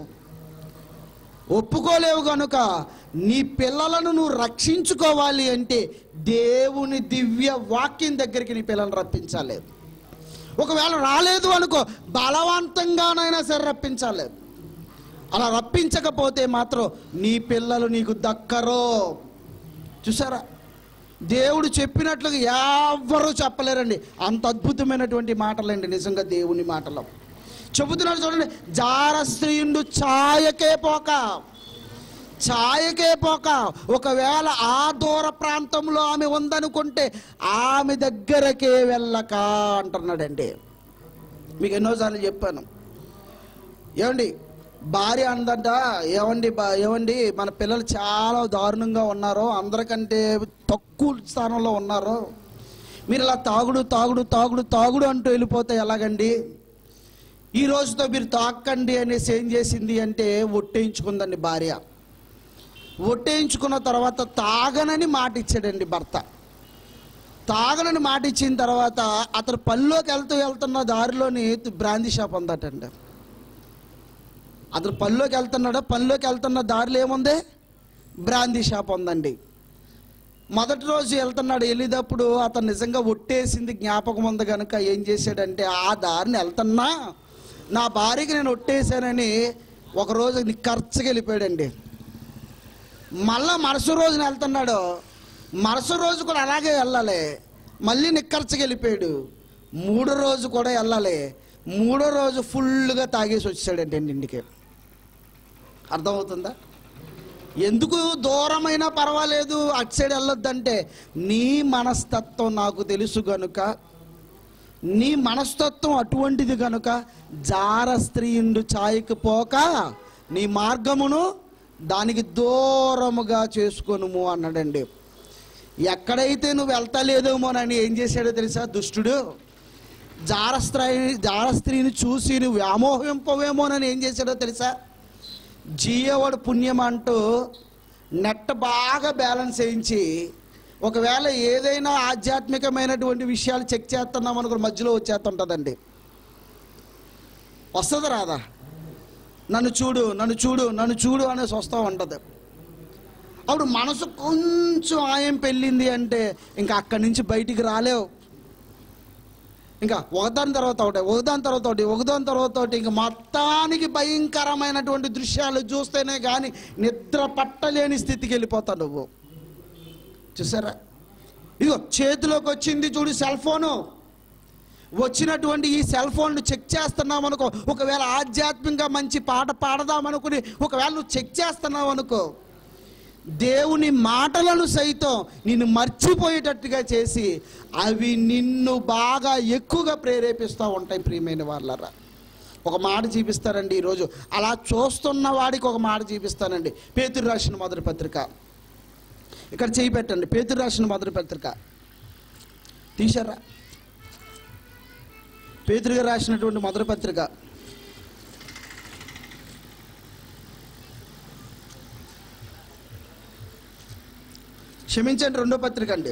ఒప్పుకోలేవు కనుక నీ పిల్లలను నువ్వు రక్షించుకోవాలి అంటే దేవుని దివ్య వాక్యం దగ్గరికి నీ పిల్లల్ని రప్పించాలి ఒకవేళ రాలేదు అనుకో బలవంతంగానైనా సరే రప్పించాలి అలా రప్పించకపోతే మాత్రం నీ పిల్లలు నీకు దక్కరో చూసారా దేవుడు చెప్పినట్లుగా ఎవ్వరూ చెప్పలేరండి అంత అద్భుతమైనటువంటి మాటలండి నిజంగా దేవుని మాటలు చెబుతున్నాడు చూడండి జార స్త్రీయుండు ఛాయకే పోక ఛాయకే పోక ఒకవేళ ఆ దూర ప్రాంతంలో ఆమె ఉందనుకుంటే ఆమె దగ్గరకే వెళ్ళక అంటున్నాడండి మీకు ఎన్నోసార్లు చెప్పాను ఏమండి భార్య అందంట ఏమండి బా- ఏమండి మన పిల్లలు చాలా దారుణంగా ఉన్నారు అందరికంటే తక్కువ స్థానంలో ఉన్నారు మీరు ఇలా తాగుడు తాగుడు తాగుడు తాగుడు అంటూ వెళ్ళిపోతే ఎలాగండి ఈ రోజుతో మీరు తాకండి అనేసి ఏం చేసింది అంటే ఒట్టేయించుకుందండి భార్య ఒట్టేయించుకున్న తర్వాత తాగనని మాట ఇచ్చాడండి భర్త తాగనని మాట ఇచ్చిన తర్వాత అతను పనిలోకి వెళ్తూ వెళ్తున్న దారిలోని బ్రాందీ షాప్ ఉందటండి అతను పనిలోకి వెళ్తున్నాడు పనిలోకి వెళ్తున్న దారిలో ఏముంది బ్రాందీ షాప్ ఉందండి మొదటి రోజు వెళ్తున్నాడు వెళ్ళేటప్పుడు అతను నిజంగా ఒట్టేసింది జ్ఞాపకం ఉంది కనుక ఏం చేశాడంటే ఆ దారిని వెళ్తున్నా నా భార్యకి నేను ఒట్టేశానని ఒకరోజు ఖర్చుకి వెళ్ళిపోయాడండి మళ్ళా మరుస రోజున వెళ్తున్నాడు మరుస రోజు కూడా అలాగే వెళ్ళాలి మళ్ళీ నిక్కర్చకి వెళ్ళిపోయాడు మూడో రోజు కూడా వెళ్ళాలి మూడో రోజు ఫుల్గా తాగేసి వచ్చాడండి ఇంటికి అర్థమవుతుందా ఎందుకు దూరమైనా పర్వాలేదు అటు సైడ్ వెళ్ళొద్దంటే నీ మనస్తత్వం నాకు తెలుసు గనుక నీ మనస్తత్వం అటువంటిది కనుక జార స్త్రీయుండు ఛాయకు పోక నీ మార్గమును దానికి దూరముగా చేసుకొనుము అన్నాడండి ఎక్కడైతే నువ్వు వెళ్తలేదేమోనని ఏం చేశాడో తెలుసా దుష్టుడు జార స్త్రీ జార స్త్రీని చూసి నువ్వు వ్యామోహింపవేమోనని ఏం చేశాడో తెలుసా జీయవాడు పుణ్యం అంటూ నెట్ బాగా బ్యాలెన్స్ వేయించి ఒకవేళ ఏదైనా ఆధ్యాత్మికమైనటువంటి విషయాలు చెక్ చేస్తున్నాం అనుకో మధ్యలో వచ్చేస్తుంటుందండి వస్తుంది రాదా నన్ను చూడు నన్ను చూడు నన్ను చూడు అనేసి వస్తూ ఉంటుంది అప్పుడు మనసు కొంచెం ఆయం పెళ్ళింది అంటే ఇంకా అక్కడి నుంచి బయటికి రాలేవు ఇంకా ఒకదాని తర్వాత ఒకటి ఒకదాని తర్వాత ఒకటి ఒకదాని తర్వాత ఒకటి ఇంకా మొత్తానికి భయంకరమైనటువంటి దృశ్యాలు చూస్తేనే కానీ నిద్ర పట్టలేని స్థితికి వెళ్ళిపోతావు నువ్వు చూసారా ఇదిగో చేతిలోకి వచ్చింది చూడు సెల్ ఫోను వచ్చినటువంటి ఈ సెల్ ఫోన్ను చెక్ చేస్తున్నాం అనుకో ఒకవేళ ఆధ్యాత్మికంగా మంచి పాట పాడదామనుకుని ఒకవేళ నువ్వు చెక్ చేస్తున్నావు అనుకో దేవుని మాటలను సైతం నిన్ను మర్చిపోయేటట్టుగా చేసి అవి నిన్ను బాగా ఎక్కువగా ప్రేరేపిస్తూ ఉంటాయి ప్రియమైన వాళ్ళరా ఒక మాట చూపిస్తారండి ఈరోజు అలా చూస్తున్న వాడికి ఒక మాట చూపిస్తానండి పేతురు రాసిన మొదటి పత్రిక ఇక్కడ చేయి పెట్టండి పేతురు రాసిన మొదటి పత్రిక తీశారా పేతురుగా రాసినటువంటి మొదటి పత్రిక క్షమించండి రెండో పత్రిక అండి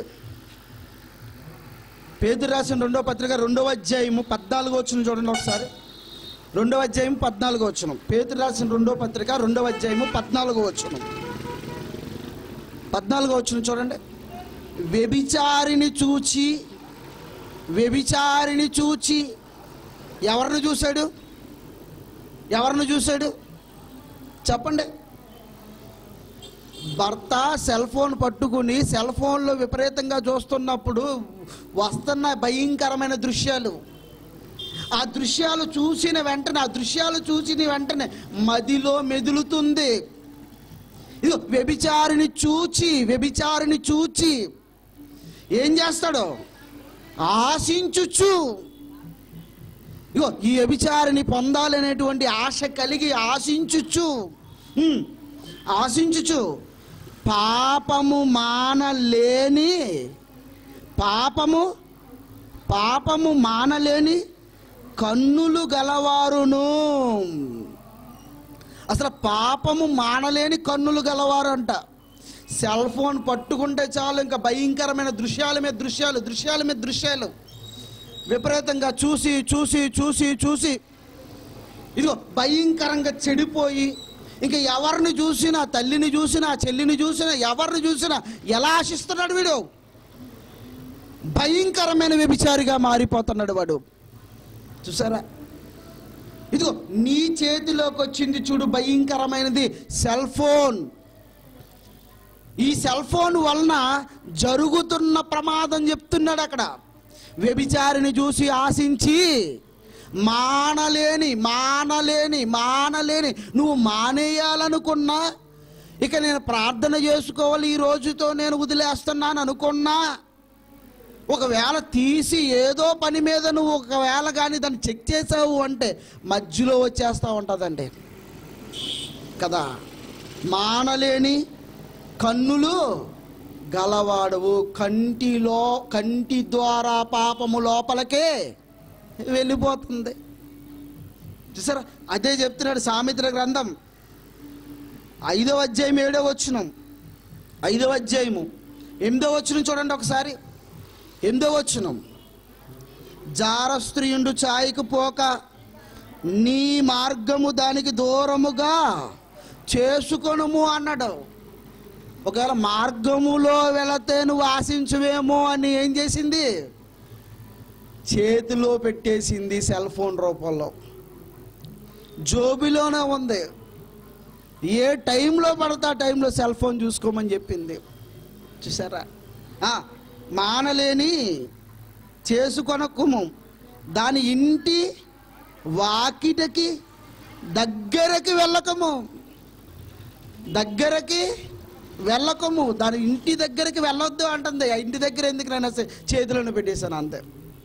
పేదరు రాసిన రెండో పత్రిక రెండవ అధ్యాయము పద్నాలుగో వచ్చిన చూడండి ఒకసారి రెండవ అధ్యాయం పద్నాలుగో వచ్చిన పేదరు రాసిన రెండో పత్రిక రెండవ అధ్యాయము పద్నాలుగో వచ్చిన పద్నాలుగో వచ్చిన చూడండి వ్యభిచారిని చూచి వ్యభిచారిని చూచి ఎవరిని చూశాడు ఎవరిని చూశాడు చెప్పండి భర్త సెల్ ఫోన్ పట్టుకుని సెల్ ఫోన్లో విపరీతంగా చూస్తున్నప్పుడు వస్తున్న భయంకరమైన దృశ్యాలు ఆ దృశ్యాలు చూసిన వెంటనే ఆ దృశ్యాలు చూసిన వెంటనే మదిలో మెదులుతుంది ఇది వ్యభిచారిని చూచి వ్యభిచారిని చూచి ఏం చేస్తాడు ఆశించుచు ఇగో ఈ వ్యభిచారిని పొందాలనేటువంటి ఆశ కలిగి ఆశించుచు ఉమ్, ఆశించుచు పాపము మానలేని పాపము పాపము మానలేని కన్నులు గలవారును అసలు పాపము మానలేని కన్నులు గలవారు అంట సెల్ ఫోన్ పట్టుకుంటే చాలు ఇంకా భయంకరమైన దృశ్యాల మీద దృశ్యాలు దృశ్యాల మీద దృశ్యాలు విపరీతంగా చూసి చూసి చూసి చూసి ఇదిగో భయంకరంగా చెడిపోయి ఇంకా ఎవరిని చూసినా తల్లిని చూసినా చెల్లిని చూసినా ఎవరిని చూసినా ఎలా ఆశిస్తున్నాడు వీడు భయంకరమైన వ్యభిచారిగా మారిపోతున్నాడు వాడు చూసారా ఇదిగో నీ చేతిలోకి వచ్చింది చూడు భయంకరమైనది సెల్ ఫోన్ ఈ సెల్ ఫోన్ వలన జరుగుతున్న ప్రమాదం చెప్తున్నాడు అక్కడ వ్యభిచారిని చూసి ఆశించి మానలేని మానలేని మానలేని నువ్వు మానేయాలనుకున్నా ఇక నేను ప్రార్థన చేసుకోవాలి ఈ రోజుతో నేను వదిలేస్తున్నాను అనుకున్నా ఒకవేళ తీసి ఏదో పని మీద నువ్వు ఒకవేళ కానీ దాన్ని చెక్ చేసావు అంటే మధ్యలో వచ్చేస్తూ ఉంటుందండి కదా మానలేని కన్నులు గలవాడవు కంటిలో కంటి ద్వారా పాపము లోపలకే వెళ్ళిపోతుంది చూసారా అదే చెప్తున్నాడు సామిత్ర గ్రంథం ఐదవ అధ్యాయం ఏడవ వచ్చినం ఐదవ అధ్యాయము ఎనిమిదో వచ్చిన చూడండి ఒకసారి ఎనిమిదో వచ్చినం జారస్త్రియుండు ఛాయకు పోక నీ మార్గము దానికి దూరముగా చేసుకొనుము అన్నాడు ఒకవేళ మార్గములో వెళితే నువ్వు ఆశించవేమో అని ఏం చేసింది చేతిలో పెట్టేసింది సెల్ ఫోన్ రూపంలో జోబిలోనే ఉంది ఏ టైంలో పడితే ఆ టైంలో సెల్ ఫోన్ చూసుకోమని చెప్పింది చూసారా ఆ, మానలేని చేసుకొనకుము దాని ఇంటి వాకిటకి దగ్గరకి వెళ్ళకము దగ్గరకి వెళ్ళకము దాని ఇంటి దగ్గరికి వెళ్ళొద్దు అంటుంది ఆ ఇంటి దగ్గర ఎందుకు నేను చేతిలోనే పెట్టేశాను అంతే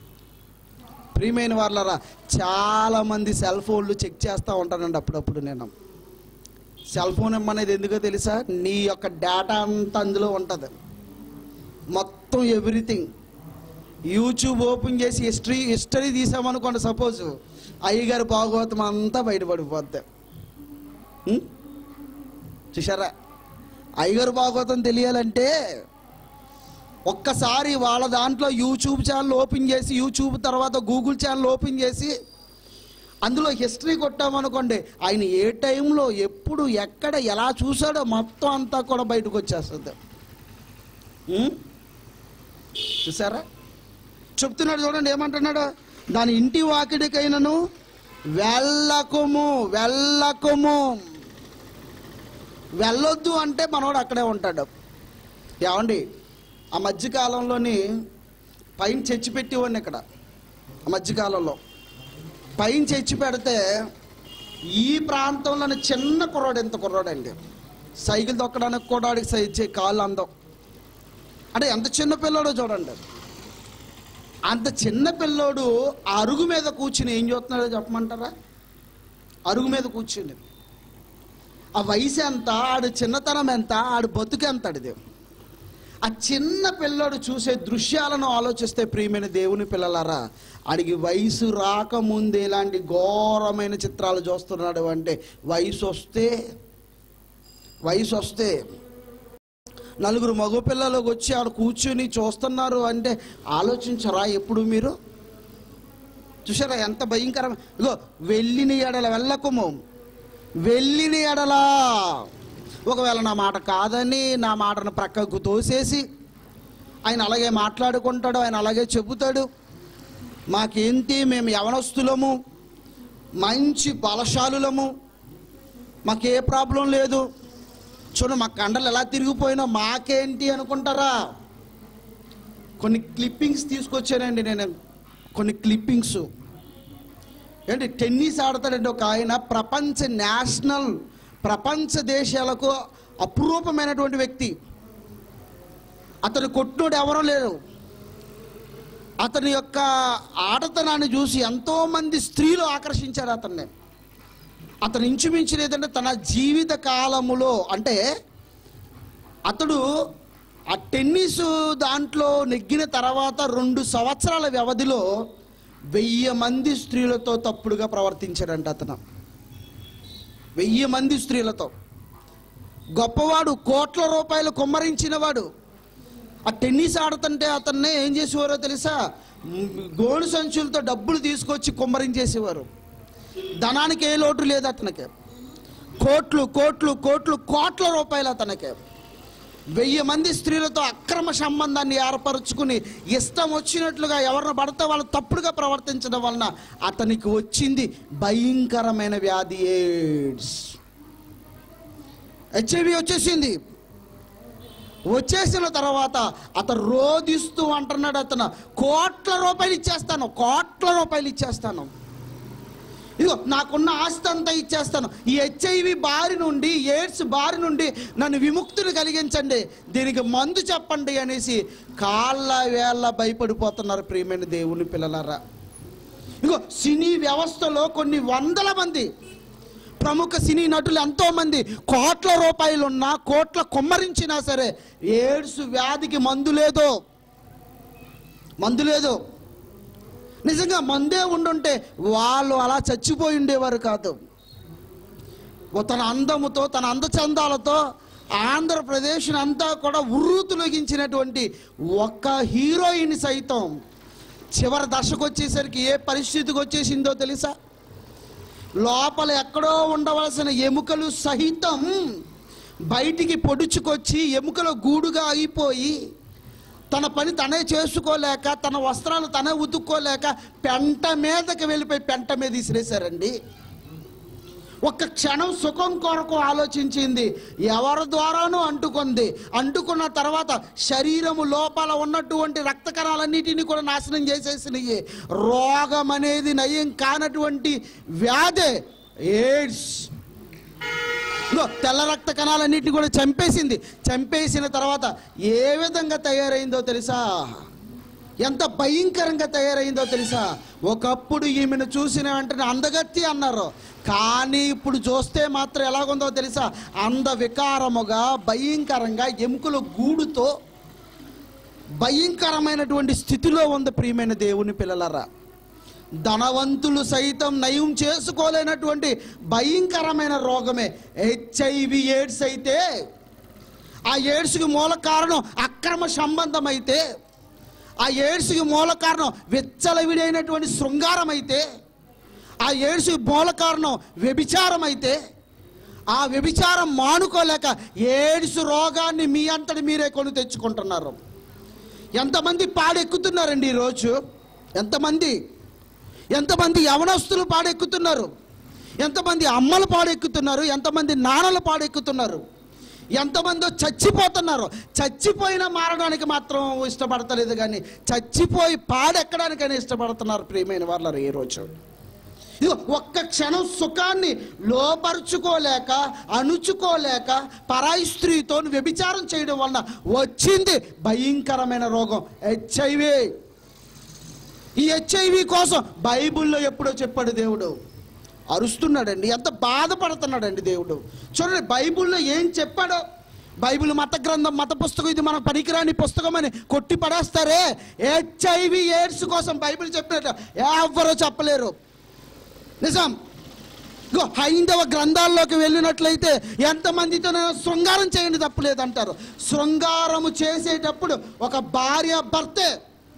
ప్రియమైన వాళ్ళరా చాలా మంది సెల్ ఫోన్లు చెక్ చేస్తూ ఉంటానండి అప్పుడప్పుడు నేను సెల్ ఫోన్ ఇమ్మనేది ఎందుకో తెలుసా నీ యొక్క డేటా అంతా అందులో ఉంటుంది మొత్తం ఎవ్రీథింగ్ యూట్యూబ్ ఓపెన్ చేసి హిస్టరీ హిస్టరీ తీసామనుకోండి సపోజ్ అయ్యగారి భాగవతం అంతా బయటపడిపోద్ది ఉం? చూసారా అయ్యగారు భాగవతం తెలియాలంటే ఒక్కసారి వాళ్ళ దాంట్లో యూట్యూబ్ ఛానల్ ఓపెన్ చేసి యూట్యూబ్ తర్వాత గూగుల్ ఛానల్ ఓపెన్ చేసి అందులో హిస్టరీ కొట్టామనుకోండి ఆయన ఏ టైంలో ఎప్పుడు ఎక్కడ ఎలా చూసాడో మొత్తం అంతా కూడా బయటకు వచ్చేస్తుంది ఉం? చూసారా చెప్తున్నాడు చూడండి ఏమంటున్నాడు దాని ఇంటి వాకిడికైనను వెళ్ళకుము వెళ్ళకుము వెళ్ళొద్దు అంటే మనోడు అక్కడే ఉంటాడు ఏమండి ఆ మధ్యకాలంలోని పైన చర్చి పెట్టేవాడిని ఇక్కడ ఆ మధ్యకాలంలో పైన చర్చి పెడితే ఈ ప్రాంతంలోని చిన్న కుర్రాడు ఎంత కుర్రాడండి సైకిల్ తొక్కడానికి కూడా వాడికి సై చే- కాళ్ళు అందం అంటే ఎంత చిన్న పిల్లోడో చూడండి అంత చిన్న పిల్లోడు ఆ అరుగు మీద కూర్చుని ఏం చూస్తున్నాడో చెప్పమంటారా అరుగు మీద కూర్చుని ఆ వయసు ఎంత ఆడు చిన్నతనం ఎంత ఆడు బతుకు ఎంత ఆడిది ఆ చిన్న పిల్లోడు చూసే దృశ్యాలను ఆలోచిస్తే ప్రియమైన దేవుని పిల్లలారా ఆడికి వయసు రాకముందే ఇలాంటి ఘోరమైన చిత్రాలు చూస్తున్నాడు అంటే వయసు వస్తే వయసు వస్తే నలుగురు మగపిల్లలకు వచ్చి ఆడ కూర్చుని చూస్తున్నారు అంటే ఆలోచించరా ఎప్పుడు మీరు చూసారా ఎంత భయంకరం ఇగో వెళ్ళిన ఎడల వెళ్ళకము వెళ్ళిన ఎడలా ఒకవేళ నా మాట కాదని నా మాటను ప్రక్కకు తోసేసి ఆయన అలాగే మాట్లాడుకుంటాడు ఆయన అలాగే చెబుతాడు మాకేంటి మేము యవనస్తులము మంచి బలశాలులము మాకే ప్రాబ్లం లేదు చూడు మా కండలు ఎలా తిరిగిపోయినా మాకేంటి అనుకుంటారా కొన్ని క్లిప్పింగ్స్ తీసుకొచ్చానండి నేను కొన్ని క్లిప్పింగ్స్ ఏంటి టెన్నిస్ ఆడతాడండి ఒక ఆయన ప్రపంచ నేషనల్ ప్రపంచ దేశాలకు అపురూపమైనటువంటి వ్యక్తి అతను కొట్టినోడు ఎవరో లేరు అతని యొక్క ఆడతనాన్ని చూసి ఎంతోమంది స్త్రీలు ఆకర్షించారు అతన్ని అతను ఇంచుమించు లేదంటే తన జీవిత కాలములో అంటే అతడు ఆ టెన్నిస్ దాంట్లో నెగ్గిన తర్వాత రెండు సంవత్సరాల వ్యవధిలో వెయ్యి మంది స్త్రీలతో తప్పుడుగా ప్రవర్తించాడంట అతను వెయ్యి మంది స్త్రీలతో గొప్పవాడు కోట్ల రూపాయలు కుమ్మరించినవాడు ఆ టెన్నిస్ ఆడుతుంటే అతన్నే ఏం చేసేవారో తెలుసా మ్, గోడు సంచులతో డబ్బులు తీసుకొచ్చి కుమ్మరించేసేవారు ధనానికి ఏ లోటు లేదు అతనికి కోట్లు కోట్లు కోట్లు కోట్ల రూపాయలు అతనికి వెయ్యి మంది స్త్రీలతో అక్రమ సంబంధాన్ని ఏర్పరచుకుని ఇష్టం వచ్చినట్లుగా ఎవరిని పడితే వాళ్ళు తప్పుడుగా ప్రవర్తించడం వలన అతనికి వచ్చింది భయంకరమైన వ్యాధి ఎయిడ్స్ హెచ్ఐవి వచ్చేసింది వచ్చేసిన తర్వాత అతను రోధిస్తూ అంటున్నాడు అతను కోట్ల రూపాయలు ఇచ్చేస్తాను కోట్ల రూపాయలు ఇచ్చేస్తాను ఇదిగో నాకున్న ఆస్తి అంతా ఇచ్చేస్తాను ఈ హెచ్ఐవి బారి నుండి ఎయిడ్స్ బారి నుండి నన్ను విముక్తులు కలిగించండి దీనికి మందు చెప్పండి అనేసి కాళ్ళ వేళ్ళ భయపడిపోతున్నారు ప్రియమైన దేవుని పిల్లలారా ఇగో సినీ వ్యవస్థలో కొన్ని వందల మంది ప్రముఖ సినీ నటులు ఎంతో మంది కోట్ల రూపాయలున్నా కోట్ల కుమ్మరించినా సరే ఎయిడ్స్ వ్యాధికి మందు లేదు మందు లేదు నిజంగా మందే ఉండుంటే వాళ్ళు అలా చచ్చిపోయి ఉండేవారు కాదు ఓ తన అందముతో తన అందచందాలతో ఆంధ్రప్రదేశ్ అంతా కూడా ఉర్రూతులొగించినటువంటి ఒక్క హీరోయిన్ సైతం చివరి దశకు వచ్చేసరికి ఏ పరిస్థితికి వచ్చేసిందో తెలుసా లోపల ఎక్కడో ఉండవలసిన ఎముకలు సహితం బయటికి పొడుచుకొచ్చి ఎముకల గూడుగా అయిపోయి తన పని తనే చేసుకోలేక తన వస్త్రాలు తనే ఉతుక్కోలేక పెంట మీదకి వెళ్ళిపోయి పెంట మీద విసిరేశారండి ఒక్క క్షణం సుఖం కొరకు ఆలోచించింది ఎవరి ద్వారానూ అంటుకుంది అంటుకున్న తర్వాత శరీరము లోపల ఉన్నటువంటి రక్త కణాలన్నిటిని కూడా నాశనం చేసేసినాయి రోగం అనేది నయం కానటువంటి వ్యాధి ఎయిడ్స్ ఇదిగో తెల్ల రక్త కణాలన్నింటినీ కూడా చంపేసింది చంపేసిన తర్వాత ఏ విధంగా తయారైందో తెలుసా ఎంత భయంకరంగా తయారైందో తెలుసా ఒకప్పుడు ఈమెను చూసిన వెంటనే అందగత్తి అన్నారు కానీ ఇప్పుడు చూస్తే మాత్రం ఎలాగుందో తెలుసా అంద వికారముగా భయంకరంగా ఎముకల గూడుతో భయంకరమైనటువంటి స్థితిలో ఉంది ప్రియమైన దేవుని పిల్లలరా ధనవంతులు సైతం నయం చేసుకోలేనటువంటి భయంకరమైన రోగమే హెచ్ఐవి ఎయిడ్స్ అయితే ఆ ఎయిడ్స్కి మూల కారణం అక్రమ సంబంధం అయితే ఆ ఎయిడ్స్కి మూల కారణం విచ్చలవిడైనటువంటి శృంగారం అయితే ఆ ఎయిడ్స్కి మూల కారణం వ్యభిచారం అయితే ఆ వ్యభిచారం మానుకోలేక ఎయిడ్స్ రోగాన్ని మీ అంతటి మీరే కొని తెచ్చుకుంటున్నారు ఎంతమంది పాడెక్కుతున్నారండి ఈరోజు ఎంతమంది ఎంతమంది యవనస్తులు పాడెక్కుతున్నారు ఎంతమంది అమ్మలు పాడెక్కుతున్నారు ఎంతమంది నాన్నలు పాడెక్కుతున్నారు ఎంతమందో చచ్చిపోతున్నారు చచ్చిపోయినా మారడానికి మాత్రం ఇష్టపడతలేదు కానీ చచ్చిపోయి పాడెక్కడానికైనా ఇష్టపడుతున్నారు ప్రియమైన వాళ్ళు ఈ రోజు ఇదిగో ఒక్క క్షణం సుఖాన్ని లోపరుచుకోలేక అణుచుకోలేక పరాయి స్త్రీతో వ్యభిచారం చేయడం వలన వచ్చింది భయంకరమైన రోగం హెచ్ఐవి ఈ హెచ్ఐవి కోసం బైబిల్లో ఎప్పుడో చెప్పాడు దేవుడు అరుస్తున్నాడండి ఎంత బాధపడుతున్నాడండి దేవుడు చూడండి బైబిల్లో ఏం చెప్పాడో బైబిల్ మత గ్రంథం మత పుస్తకం ఇది మన పనికిరాని పుస్తకం అని కొట్టి పడేస్తారే హెచ్ఐవి ఎయిడ్స్ కోసం బైబిల్ చెప్పినట్టు ఎవరో చెప్పలేరు నిజం ఇగో హైందవ గ్రంథాల్లోకి వెళ్ళినట్లయితే ఎంతమందితో శృంగారం చేయండి తప్పులేదంటారు శృంగారము చేసేటప్పుడు ఒక భార్య భర్తే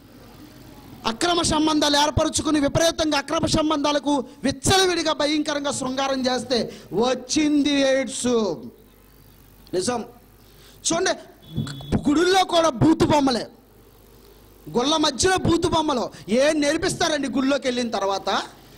అక్రమ సంబంధాలు ఏర్పరచుకుని విపరీతంగా అక్రమ సంబంధాలకు విచ్చలవిడిగా భయంకరంగా శృంగారం చేస్తే వచ్చింది ఎయిడ్స్ నిజం చూడండి గుడుల్లో కూడా బూతు బొమ్మలే గుళ్ళ మధ్యలో బూతు బొమ్మలు ఏం నేర్పిస్తారండి గుళ్ళోకి వెళ్ళిన తర్వాత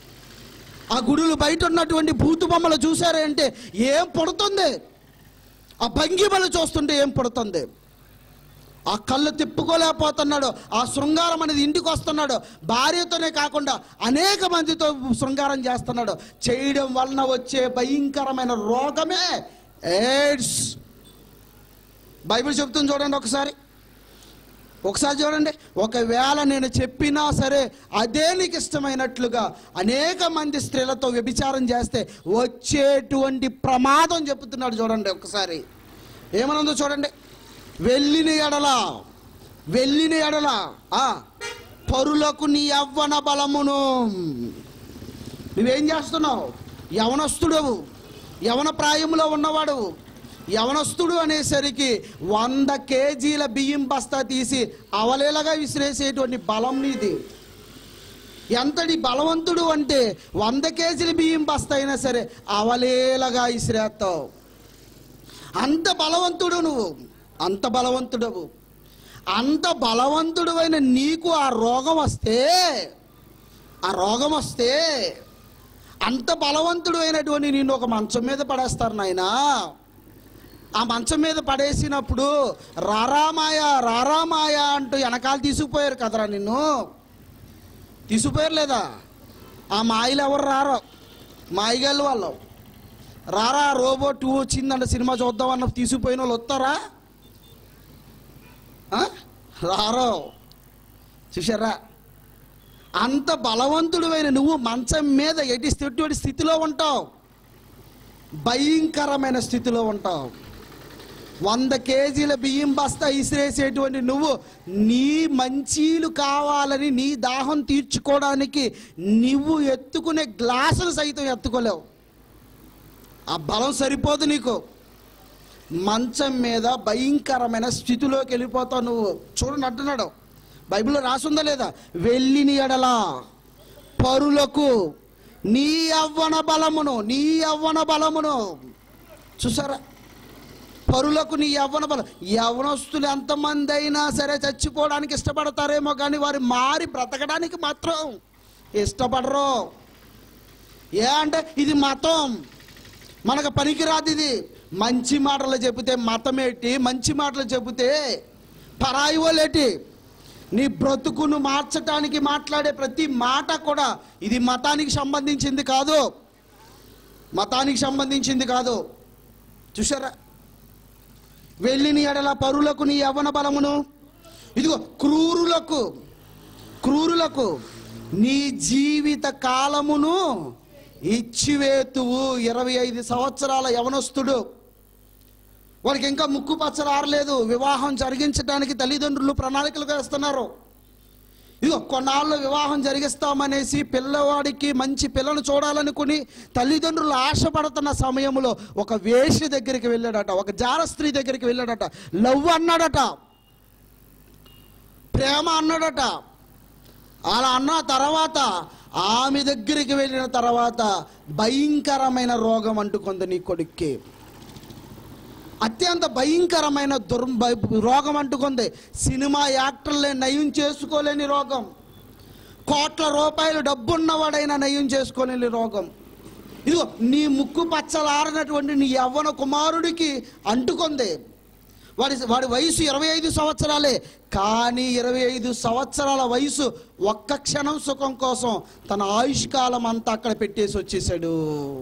ఆ గుడులు బయట ఉన్నటువంటి బూతు బొమ్మలు చూసారే అంటే ఏం పుడుతుంది ఆ భంగిమలు చూస్తుంటే ఏం పుడుతుంది ఆ కళ్ళు తిప్పుకోలేకపోతున్నాడు ఆ శృంగారం అనేది ఇంటికి వస్తున్నాడు భార్యతోనే కాకుండా అనేక మందితో శృంగారం చేస్తున్నాడు చేయడం వలన వచ్చే భయంకరమైన రోగమే ఎయిడ్స్ బైబిల్ చెప్తుంది చూడండి ఒకసారి ఒకసారి చూడండి ఒకవేళ నేను చెప్పినా సరే అదే నీకు ఇష్టమైనట్లుగా అనేక మంది స్త్రీలతో వ్యభిచారం చేస్తే వచ్చేటువంటి ప్రమాదం చెప్తున్నాడు చూడండి ఒకసారి ఏమనుందో చూడండి వెళ్ళిన ఎడల వెళ్ళిన ఎడల ఆ, పరులకు నీ యవ్వన బలమును నువ్వేం చేస్తున్నావు యవనస్తుడవు యవన ప్రాయములో ఉన్నవాడు యవనస్తుడు అనేసరికి వంద కేజీల బియ్యం బస్తా తీసి అవలేలగా విసిరేసేటువంటి బలం నీది ఎంతటి బలవంతుడు అంటే వంద కేజీల బియ్యం బస్తా అయినా సరే అవలేలగా విసిరేస్తావు అంత బలవంతుడు నువ్వు అంత బలవంతుడవు అంత బలవంతుడు అయిన నీకు ఆ రోగం వస్తే ఆ రోగం వస్తే అంత బలవంతుడు అయినటువంటి నిన్ను ఒక మంచం మీద పడేస్తారు నాయనా ఆ మంచం మీద పడేసినప్పుడు రారామాయ రారామాయ అంటూ వెనకాల తీసుకుపోయారు కదరా నిన్ను తీసుకుపోయారు లేదా ఆ మాయలు ఎవరు రారో మాయగాళ్ళు వాళ్ళు రారా రోబో టూ వచ్చిందంట సినిమా చూద్దామన్న తీసుకుపోయిన వాళ్ళు వస్తారా ఆ? రారో చూసారా అంత బలవంతుడువైన నువ్వు మంచం మీద ఎటు ఎటువంటి స్థితిలో ఉంటావు భయంకరమైన స్థితిలో ఉంటావు వంద కేజీల బియ్యం బస్తా ఇసిరేసేటువంటి నువ్వు నీ మంచీలు కావాలని నీ దాహం తీర్చుకోవడానికి నువ్వు ఎత్తుకునే గ్లాసులు సైతం ఎత్తుకోలేవు ఆ బలం సరిపోదు నీకు మంచం మీద భయంకరమైన స్థితిలోకి వెళ్ళిపోతావు నువ్వు చూడండి అంటున్నాడు బైబిల్లో రాసుందా లేదా వెళ్ళిన ఎడలా పరులకు నీ యవ్వన బలమును నీ యవ్వన బలమును చూసారా పరులకు నీ యవ్వన బలం యవ్వనస్తులు ఎంతమంది అయినా సరే చచ్చిపోవడానికి ఇష్టపడతారేమో కానీ వారు మారి బ్రతకడానికి మాత్రం ఇష్టపడరు ఏ అంటే ఇది మతం మనకు పనికిరాదు ఇది మంచి మాటలు చెబితే మతమేటి మంచి మాటలు చెబితే పరాయి వాళ్ళేటి నీ బ్రతుకును మార్చటానికి మాట్లాడే ప్రతి మాట కూడా ఇది మతానికి సంబంధించింది కాదు మతానికి సంబంధించింది కాదు చూసారా వెళ్ళిన ఎడల పరులకు నీ యవ్వన బలమును ఇదిగో క్రూరులకు క్రూరులకు నీ జీవిత కాలమును ఇచ్చివేతువు ఇరవై ఐదు సంవత్సరాల యవనస్తుడు వాడికి ఇంకా ముక్కు పచ్చలు ఆరలేదు వివాహం జరిగించడానికి తల్లిదండ్రులు ప్రణాళికలు వేస్తున్నారు ఇదిగో కొన్నాళ్ళు వివాహం జరిగిస్తామనేసి పిల్లవాడికి మంచి పిల్లను చూడాలనుకుని తల్లిదండ్రులు ఆశపడుతున్న సమయంలో ఒక వేషి దగ్గరికి వెళ్ళాడట ఒక జార స్త్రీ దగ్గరికి వెళ్ళాడట లవ్ అన్నాడట ప్రేమ అన్నాడట అలా అన్న తర్వాత ఆమె దగ్గరికి వెళ్ళిన తర్వాత భయంకరమైన రోగం అంటుకుంది నీ కొడుక్కి అత్యంత భయంకరమైన దుర్ భ- రోగం అంటుకుంది సినిమా యాక్టర్లే నయం చేసుకోలేని రోగం కోట్ల రూపాయలు డబ్బున్నవాడైనా నయం చేసుకోలేని రోగం ఇదిగో నీ ముక్కు పచ్చలారనటువంటి నీ యవ్వన కుమారుడికి అంటుకుంది వాడి వాడి వయసు ఇరవై ఐదు సంవత్సరాలే కానీ ఇరవై ఐదు సంవత్సరాల వయసు ఒక్క క్షణం సుఖం కోసం తన ఆయుష్కాలం అంతా అక్కడ పెట్టేసి వచ్చేసాడు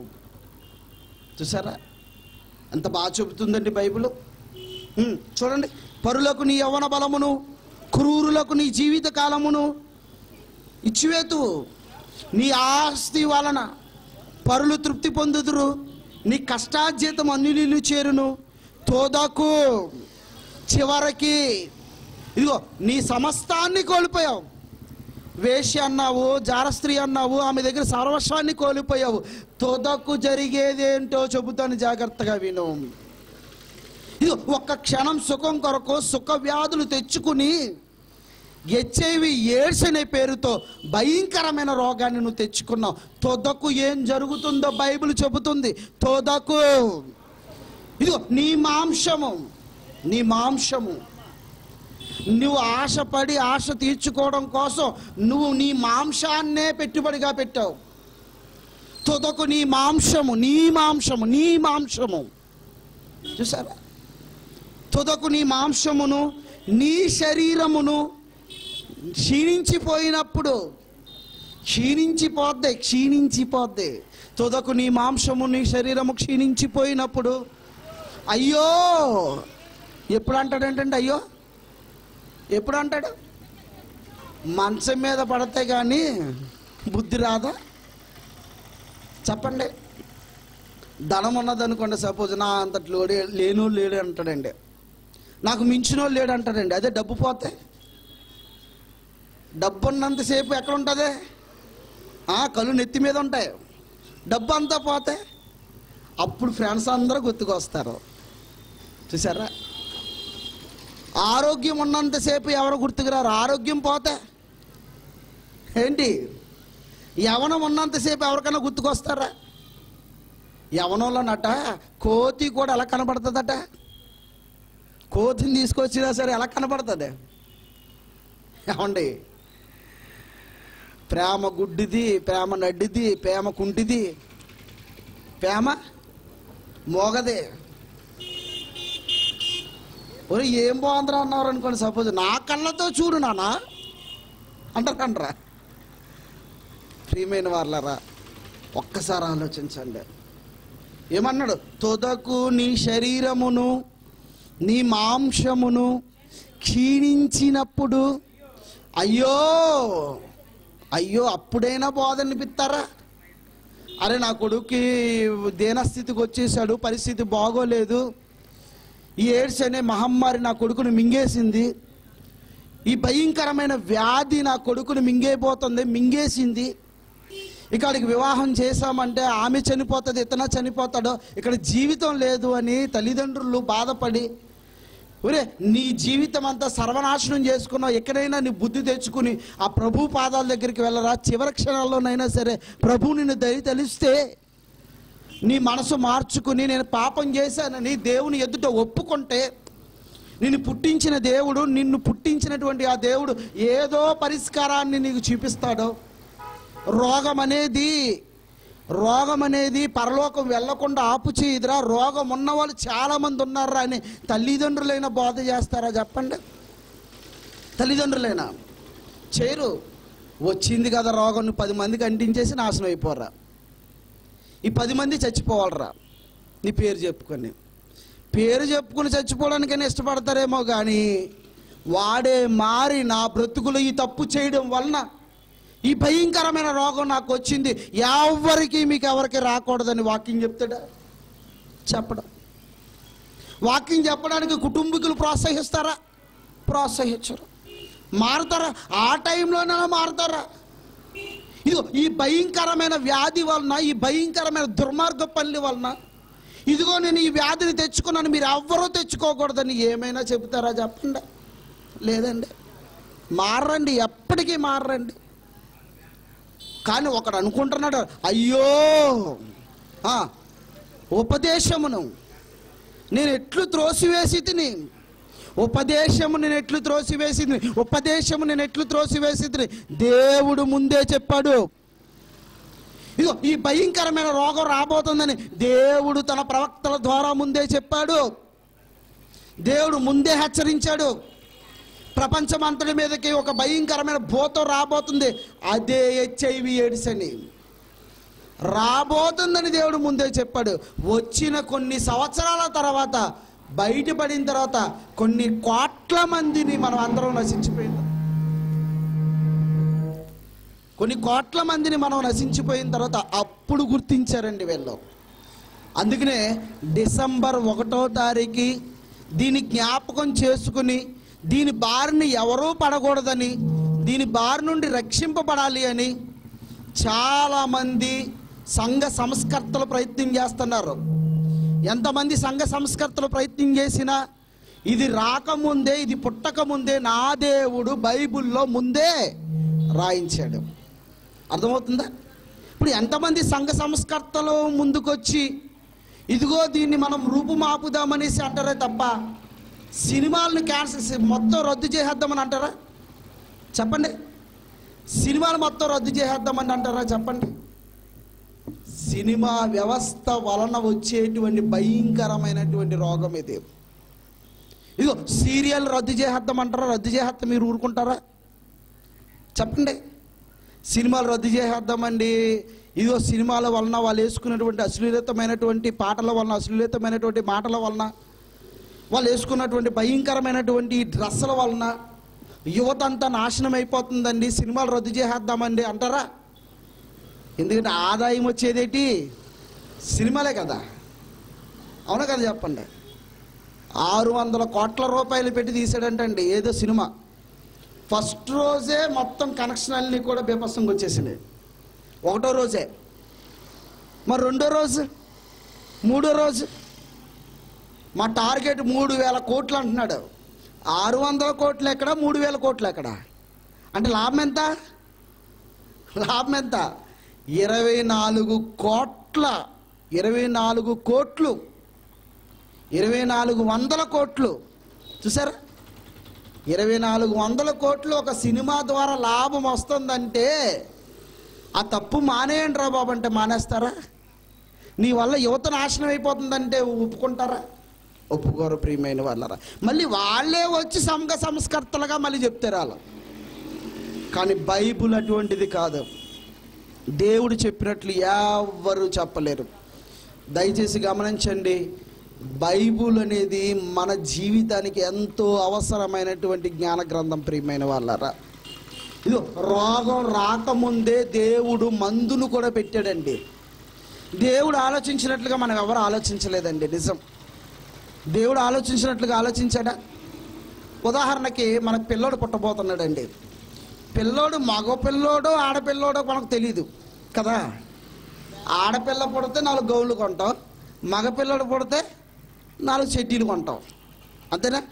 చూసారా ఎంత బాగా చెబుతుందండి బైబిల్ ఉమ్, చూడండి పరులకు నీ యవ్వన బలమును క్రూరులకు నీ జీవిత కాలమును ఇచ్చివేతు నీ ఆస్తి వలన పరులు తృప్తి పొందుదురు నీ కష్టార్జితం అన్నిలు చేరును తోదకు చివరికి ఇదిగో నీ సమస్తాన్ని కోల్పోయావు వేశ్య అన్నావు జారస్త్రీ అన్నావు ఆమె దగ్గర సర్వస్వాన్ని కోల్పోయావు తొదకు జరిగేదేంటో చెబుతాను జాగ్రత్తగా విను ఇది ఒక్క క్షణం సుఖం కొరకు సుఖ వ్యాధులు తెచ్చుకుని హెచ్ఐవి ఎయిడ్స్ అనే పేరుతో భయంకరమైన రోగాన్ని నువ్వు తెచ్చుకున్నావు తొదకు ఏం జరుగుతుందో బైబిల్ చెబుతుంది తొదకు ఇదిగో నీ మాంసము నీ మాంసము నువ్వు ఆశపడి ఆశ తీర్చుకోవడం కోసం నువ్వు నీ మాంసాన్నే పెట్టుబడిగా పెట్టావు తుదకు నీ మాంసము నీ మాంసము నీ మాంసము చూసారా తుదకు నీ మాంసమును నీ శరీరమును క్షీణించిపోయినప్పుడు క్షీణించిపోద్ది క్షీణించిపోద్ది తుదకు నీ మాంసము నీ శరీరము క్షీణించిపోయినప్పుడు అయ్యో ఎప్పుడు అంటాడంటే అయ్యో ఎప్పుడు అంటాడు మంచం మీద పడితే కానీ బుద్ధి రాదా చెప్పండి ధనం ఉన్నదనుకోండి సపోజ్ నా అంతట్లో లేను లేడు అంటాడండి నాకు మించినోడు లేడు అంటాడండి అదే డబ్బు పోతే డబ్బు ఉన్నంతసేపు ఎక్కడ ఉంటుంది ఆ, కళ్ళు నెత్తి మీద ఉంటాయి డబ్బు అంతా పోతే అప్పుడు ఫ్రెండ్స్ అందరూ గుర్తుకొస్తారు చూసారా ఆరోగ్యం ఉన్నంతసేపు ఎవరు గుర్తుకురారు ఆరోగ్యం పోతే ఏంటి యవనం ఉన్నంతసేపు ఎవరికైనా గుర్తుకొస్తారా యవనంలోనట కోతి కూడా ఎలా కనబడుతుందట కోతిని తీసుకొచ్చినా సరే ఎలా కనబడుతుంది ఏమండి ప్రేమ గుడ్డిది ప్రేమ నడ్డిది ప్రేమ కుంటిది ప్రేమ మోగదే ఒరే ఏం బాగుందిరా అన్నారు అనుకోండి సపోజ్ నా కళ్ళతో చూడు నాన్న అంటారంటరా ప్రియమైన వాళ్ళరా ఒక్కసారి ఆలోచించండి ఏమన్నాడు తొదకు నీ శరీరమును నీ మాంసమును క్షీణించినప్పుడు అయ్యో అయ్యో అప్పుడైనా బోధ అనిపిస్తారా అరే నా కొడుక్కి దీనస్థితికి వచ్చేసాడు పరిస్థితి బాగోలేదు ఈ ఎయిడ్స్ అనే మహమ్మారి నా కొడుకుని మింగేసింది ఈ భయంకరమైన వ్యాధి నా కొడుకుని మింగేపోతుంది మింగేసింది ఇక్కడికి వివాహం చేశామంటే ఆమె చనిపోతుంది ఇతన చనిపోతాడో ఇక్కడ జీవితం లేదు అని తల్లిదండ్రులు బాధపడి ఒరే నీ జీవితం అంతా సర్వనాశనం చేసుకున్నావు ఎక్కడైనా నీ బుద్ధి తెచ్చుకుని ఆ ప్రభు పాదాల దగ్గరికి వెళ్ళరా చివరి క్షణాల్లోనైనా సరే ప్రభు నిన్ను దయ తెలిస్తే నీ మనసు మార్చుకుని నేను పాపం చేశానని దేవుని ఎదుట ఒప్పుకుంటే నిన్ను పుట్టించిన దేవుడు నిన్ను పుట్టించినటువంటి ఆ దేవుడు ఏదో పరిష్కారాన్ని నీకు చూపిస్తాడో రోగం అనేది రోగం అనేది పరలోకం వెళ్లకుండా ఆపు చేయదురా రోగం ఉన్న వాళ్ళు చాలామంది ఉన్నారా అని తల్లిదండ్రులైనా బోధ చేస్తారా చెప్పండి తల్లిదండ్రులైనా చేయరు వచ్చింది కదా రోగం నువ్వు పది మందికి అంటించేసి నాశనం అయిపోరా ఈ పది మంది చచ్చిపోవాలరా నీ పేరు చెప్పుకొని పేరు చెప్పుకుని చచ్చిపోవడానికైనా ఇష్టపడతారేమో కానీ వాడే మారి నా బ్రతుకులు ఈ తప్పు చేయడం వలన ఈ భయంకరమైన రోగం నాకు వచ్చింది ఎవరికి మీకు ఎవరికి రాకూడదని వాకింగ్ చెప్తాడా చెప్పడం వాకింగ్ చెప్పడానికి కుటుంబీకులు ప్రోత్సహిస్తారా ప్రోత్సహించరు మారుతారా ఆ టైంలోనే మారుతారా ఇదిగో ఈ భయంకరమైన వ్యాధి వలన ఈ భయంకరమైన దుర్మార్గ పనుల వలన ఇదిగో నేను ఈ వ్యాధిని తెచ్చుకున్నాను మీరు ఎవ్వరూ తెచ్చుకోకూడదని ఏమైనా చెబుతారా చెప్పండి లేదండి మారండి ఎప్పటికీ మారండి కానీ ఒకడు అనుకుంటున్నాడు అయ్యో ఆ, ఉపదేశమును నేను ఎట్లు త్రోసివేసి తిని ఉపదేశము నేను ఎట్లు త్రోసివేసి తిని ఉపదేశము నేను ఎట్లు త్రోసివేసి తిని దేవుడు ముందే చెప్పాడు ఇదిగో ఈ భయంకరమైన రోగం రాబోతుందని దేవుడు తన ప్రవక్తల ద్వారా ముందే చెప్పాడు దేవుడు ముందే హెచ్చరించాడు ప్రపంచం అంతటి మీదకి ఒక భయంకరమైన భూతం రాబోతుంది అదే హెచ్ఐవి ఎయిడ్స్ అని రాబోతుందని దేవుడు ముందే చెప్పాడు వచ్చిన కొన్ని సంవత్సరాల తర్వాత బయటపడిన తర్వాత కొన్ని కోట్ల మందిని మనం అందరం నశించిపోయింది కొన్ని కోట్ల మందిని మనం నశించిపోయిన తర్వాత అప్పుడు గుర్తించారండి వీళ్ళు అందుకనే డిసెంబర్ ఒకటో తారీఖు దీని జ్ఞాపకం చేసుకుని దీని బారిని ఎవరూ పడకూడదని దీని బారి నుండి రక్షింపబడాలి అని చాలామంది సంఘ సంస్కర్తలు ప్రయత్నం చేస్తున్నారు ఎంతమంది సంఘ సంస్కర్తలు ప్రయత్నం చేసినా ఇది రాకముందే ఇది పుట్టకముందే నా దేవుడు బైబిల్లో ముందే రాయించాడు అర్థమవుతుందా ఇప్పుడు ఎంతమంది సంఘ సంస్కర్తలు ముందుకొచ్చి ఇదిగో దీన్ని మనం రూపుమాపుదామనేసి అంటారే తప్ప సినిమాలను క్యాన్సిల్ చే- మొత్తం రద్దు చేసేద్దామని అంటారా చెప్పండి సినిమాలు మొత్తం రద్దు చేసేద్దామని అంటారా చెప్పండి సినిమా వ్యవస్థ వలన వచ్చేటువంటి భయంకరమైనటువంటి రోగం ఇది ఇదిగో సీరియల్ రద్దు చేసేద్దామంటారా రద్దు చేసేద్దాం మీరు ఊరుకుంటారా చెప్పండి సినిమాలు రద్దు చేసేద్దామండి ఇదిగో సినిమాల వలన వాళ్ళు వేసుకున్నటువంటి అశ్లీలతమైనటువంటి పాటల వలన అశ్లీలతమైనటువంటి మాటల వలన వాళ్ళు వేసుకున్నటువంటి భయంకరమైనటువంటి డ్రెస్సుల వలన యువత అంతా నాశనం అయిపోతుందండి సినిమాలు రద్దు చేసేద్దామండి అంటారా ఎందుకంటే ఆదాయం వచ్చేదేటి సినిమాలే కదా అవునా కదా చెప్పండి ఆరు వందల కోట్ల రూపాయలు పెట్టి తీసాడంటండి ఏదో సినిమా ఫస్ట్ రోజే మొత్తం కనెక్షన్ అన్నీ కూడా బీభత్సంగా వచ్చేసినాయి ఒకటో రోజే మరి రెండో రోజు మూడో రోజు మా టార్గెట్ మూడు వేల కోట్లు అంటున్నాడు ఆరు వందల కోట్లు ఎక్కడ మూడు వేల కోట్లు ఎక్కడ అంటే లాభం ఎంత లాభం ఎంత ఇరవై నాలుగు కోట్ల ఇరవై నాలుగు కోట్లు ఇరవై నాలుగు వందల కోట్లు చూసారా ఇరవై నాలుగు వందల కోట్లు ఒక సినిమా ద్వారా లాభం వస్తుందంటే ఆ తప్పు మానేయండి రా బాబు అంటే మానేస్తారా నీ వల్ల యువత నాశనం అయిపోతుందంటే ఒప్పుకుంటారా ఒప్పుకోరు ప్రియమైన వాళ్ళరా మళ్ళీ వాళ్ళే వచ్చి సంఘ సంస్కర్తలుగా మళ్ళీ చెప్తారు వాళ్ళు కానీ బైబుల్ అటువంటిది కాదు దేవుడు చెప్పినట్లు ఎవ్వరు చెప్పలేరు దయచేసి గమనించండి బైబుల్ అనేది మన జీవితానికి ఎంతో అవసరమైనటువంటి జ్ఞాన గ్రంథం ప్రియమైన వాళ్ళరా ఇదో రోగం రాకముందే దేవుడు మందును కూడా పెట్టాడండి దేవుడు ఆలోచించినట్లుగా మనం ఎవరు ఆలోచించలేదండి నిజం దేవుడు ఆలోచించినట్లుగా ఆలోచించాడా ఉదాహరణకి మన పిల్లోడు పుట్టబోతున్నాడండి పిల్లోడు మగ పిల్లోడో ఆడపిల్లోడో మనకు తెలియదు కదా ఆడపిల్ల పుడితే నాలుగు గౌళ్ళు కొంటాం మగ పిల్లోడు పుడితే నాలుగు చెడ్డీలు కొంటాం అంతేనా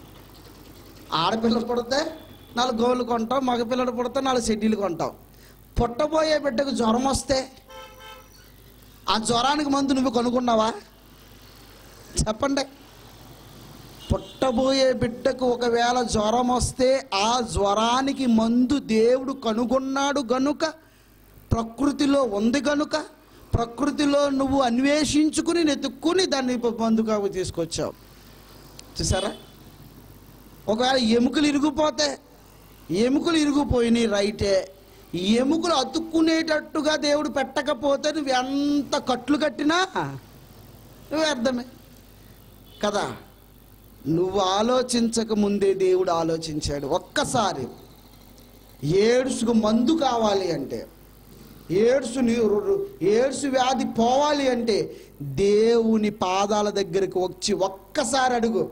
ఆడపిల్ల పుడితే నాలుగు గౌళ్ళు కొంటాం మగపిల్లడు పుడితే నాలుగు చెడ్డీలు కొంటాం పుట్టబోయే బిడ్డకు జ్వరం వస్తే ఆ జ్వరానికి మందు నువ్వు కొనుక్కున్నావా చెప్పండి పుట్టబోయే బిడ్డకు ఒకవేళ జ్వరం వస్తే ఆ జ్వరానికి మందు దేవుడు కనుగొన్నాడు గనుక ప్రకృతిలో ఉంది గనుక ప్రకృతిలో నువ్వు అన్వేషించుకుని నెతుక్కుని దాన్ని మందుగా తీసుకొచ్చావు చూసారా ఒకవేళ ఎముకలు ఇరిగిపోతే ఎముకలు ఇరిగిపోయినాయి రైటే ఎముకలు అతుక్కునేటట్టుగా దేవుడు పెట్టకపోతే నువ్వు ఎంత కట్లు కట్టినా నువ్వు అర్థమే కదా నువ్వు ఆలోచించక ముందే దేవుడు ఆలోచించాడు ఒక్కసారి ఏడుసుకు మందు కావాలి అంటే ఏడ్సు నీ- ఏడ్సు వ్యాధి పోవాలి అంటే దేవుని పాదాల దగ్గరికి వచ్చి ఒక్కసారి అడుగు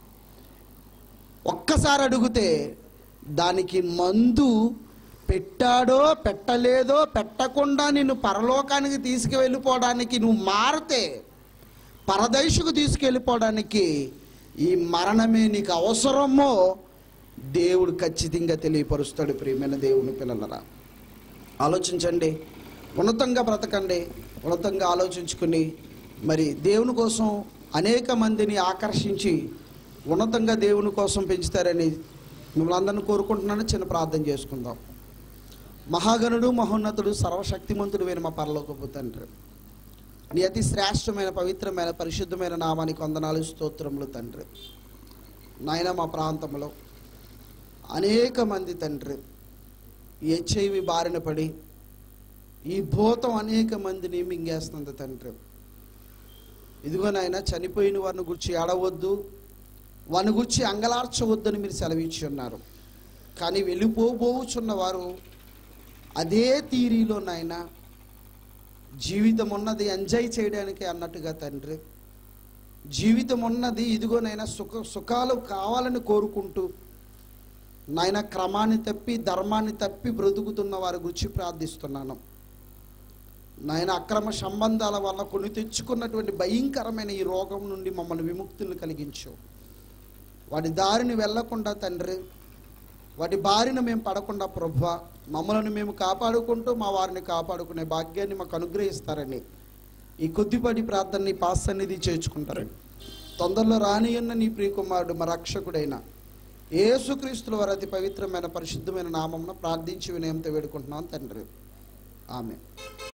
ఒక్కసారి అడిగితే దానికి మందు పెట్టాడో పెట్టలేదో పెట్టకుండా నిన్ను పరలోకానికి తీసుకువెళ్ళిపోవడానికి నువ్వు మారితే పరదేశకు తీసుకెళ్ళిపోవడానికి ఈ మరణమే నీకు అవసరమో దేవుడు ఖచ్చితంగా తెలియపరుస్తాడు ప్రియమైన దేవుని పిల్లలరా ఆలోచించండి ఉన్నతంగా బ్రతకండి ఉన్నతంగా ఆలోచించుకుని మరి దేవుని కోసం అనేక మందిని ఆకర్షించి ఉన్నతంగా దేవుని కోసం పెంచుతారని మిమ్మల్ని అందరిని కోరుకుంటున్నాను చిన్న ప్రార్థన చేసుకుందాం మహాగణుడు మహోన్నతుడు సర్వశక్తిమంతుడు వేరు మా పరలోకపు తండ్రి నీ అతి శ్రేష్టమైన పవిత్రమైన పరిశుద్ధమైన నామానికి వందనాలు స్తోత్రములు తండ్రి నాయన మా ప్రాంతంలో అనేక మంది తండ్రి హెచ్ఐవి బారిన పడి ఈ భూతం అనేక మందిని మింగేస్తుంది తండ్రి ఇదిగో నాయన చనిపోయిన వారిని గురించి ఏడవద్దు వారిని గురించి అంగలార్చవద్దని మీరు సెలవిచ్చి ఉన్నారు కానీ వెళ్ళిపోబోచున్న వారు అదే తీరిలో నాయన జీవితం ఉన్నది ఎంజాయ్ చేయడానికి అన్నట్టుగా తండ్రి జీవితం ఉన్నది ఇదిగోనైనా సుఖ సుఖాలు కావాలని కోరుకుంటూ నాయన క్రమాన్ని తప్పి ధర్మాన్ని తప్పి బ్రతుకుతున్న వారి గురించి ప్రార్థిస్తున్నాను నాయన అక్రమ సంబంధాల వల్ల కొని తెచ్చుకున్నటువంటి భయంకరమైన ఈ రోగం నుండి మమ్మల్ని విముక్తులు కలిగించు వాటి దారిని వెళ్లకుండా తండ్రి వాటి బారిన మేము పడకుండా ప్రభు మమ్మల్ని మేము కాపాడుకుంటూ మా వారిని కాపాడుకునే భాగ్యాన్ని మాకు అనుగ్రహిస్తారని ఈ కొద్దిపాటి ప్రార్థనని పాస్ సన్నిధి చేర్చుకుంటారని తొందరలో రానియన్న నీ ప్రియకుమారుడు మా రక్షకుడైన యేసుక్రీస్తుల వారి అతి పవిత్రమైన పరిశుద్ధమైన నామంలో ప్రార్థించి వినయంతో వేడుకుంటున్నాం తండ్రి ఆమె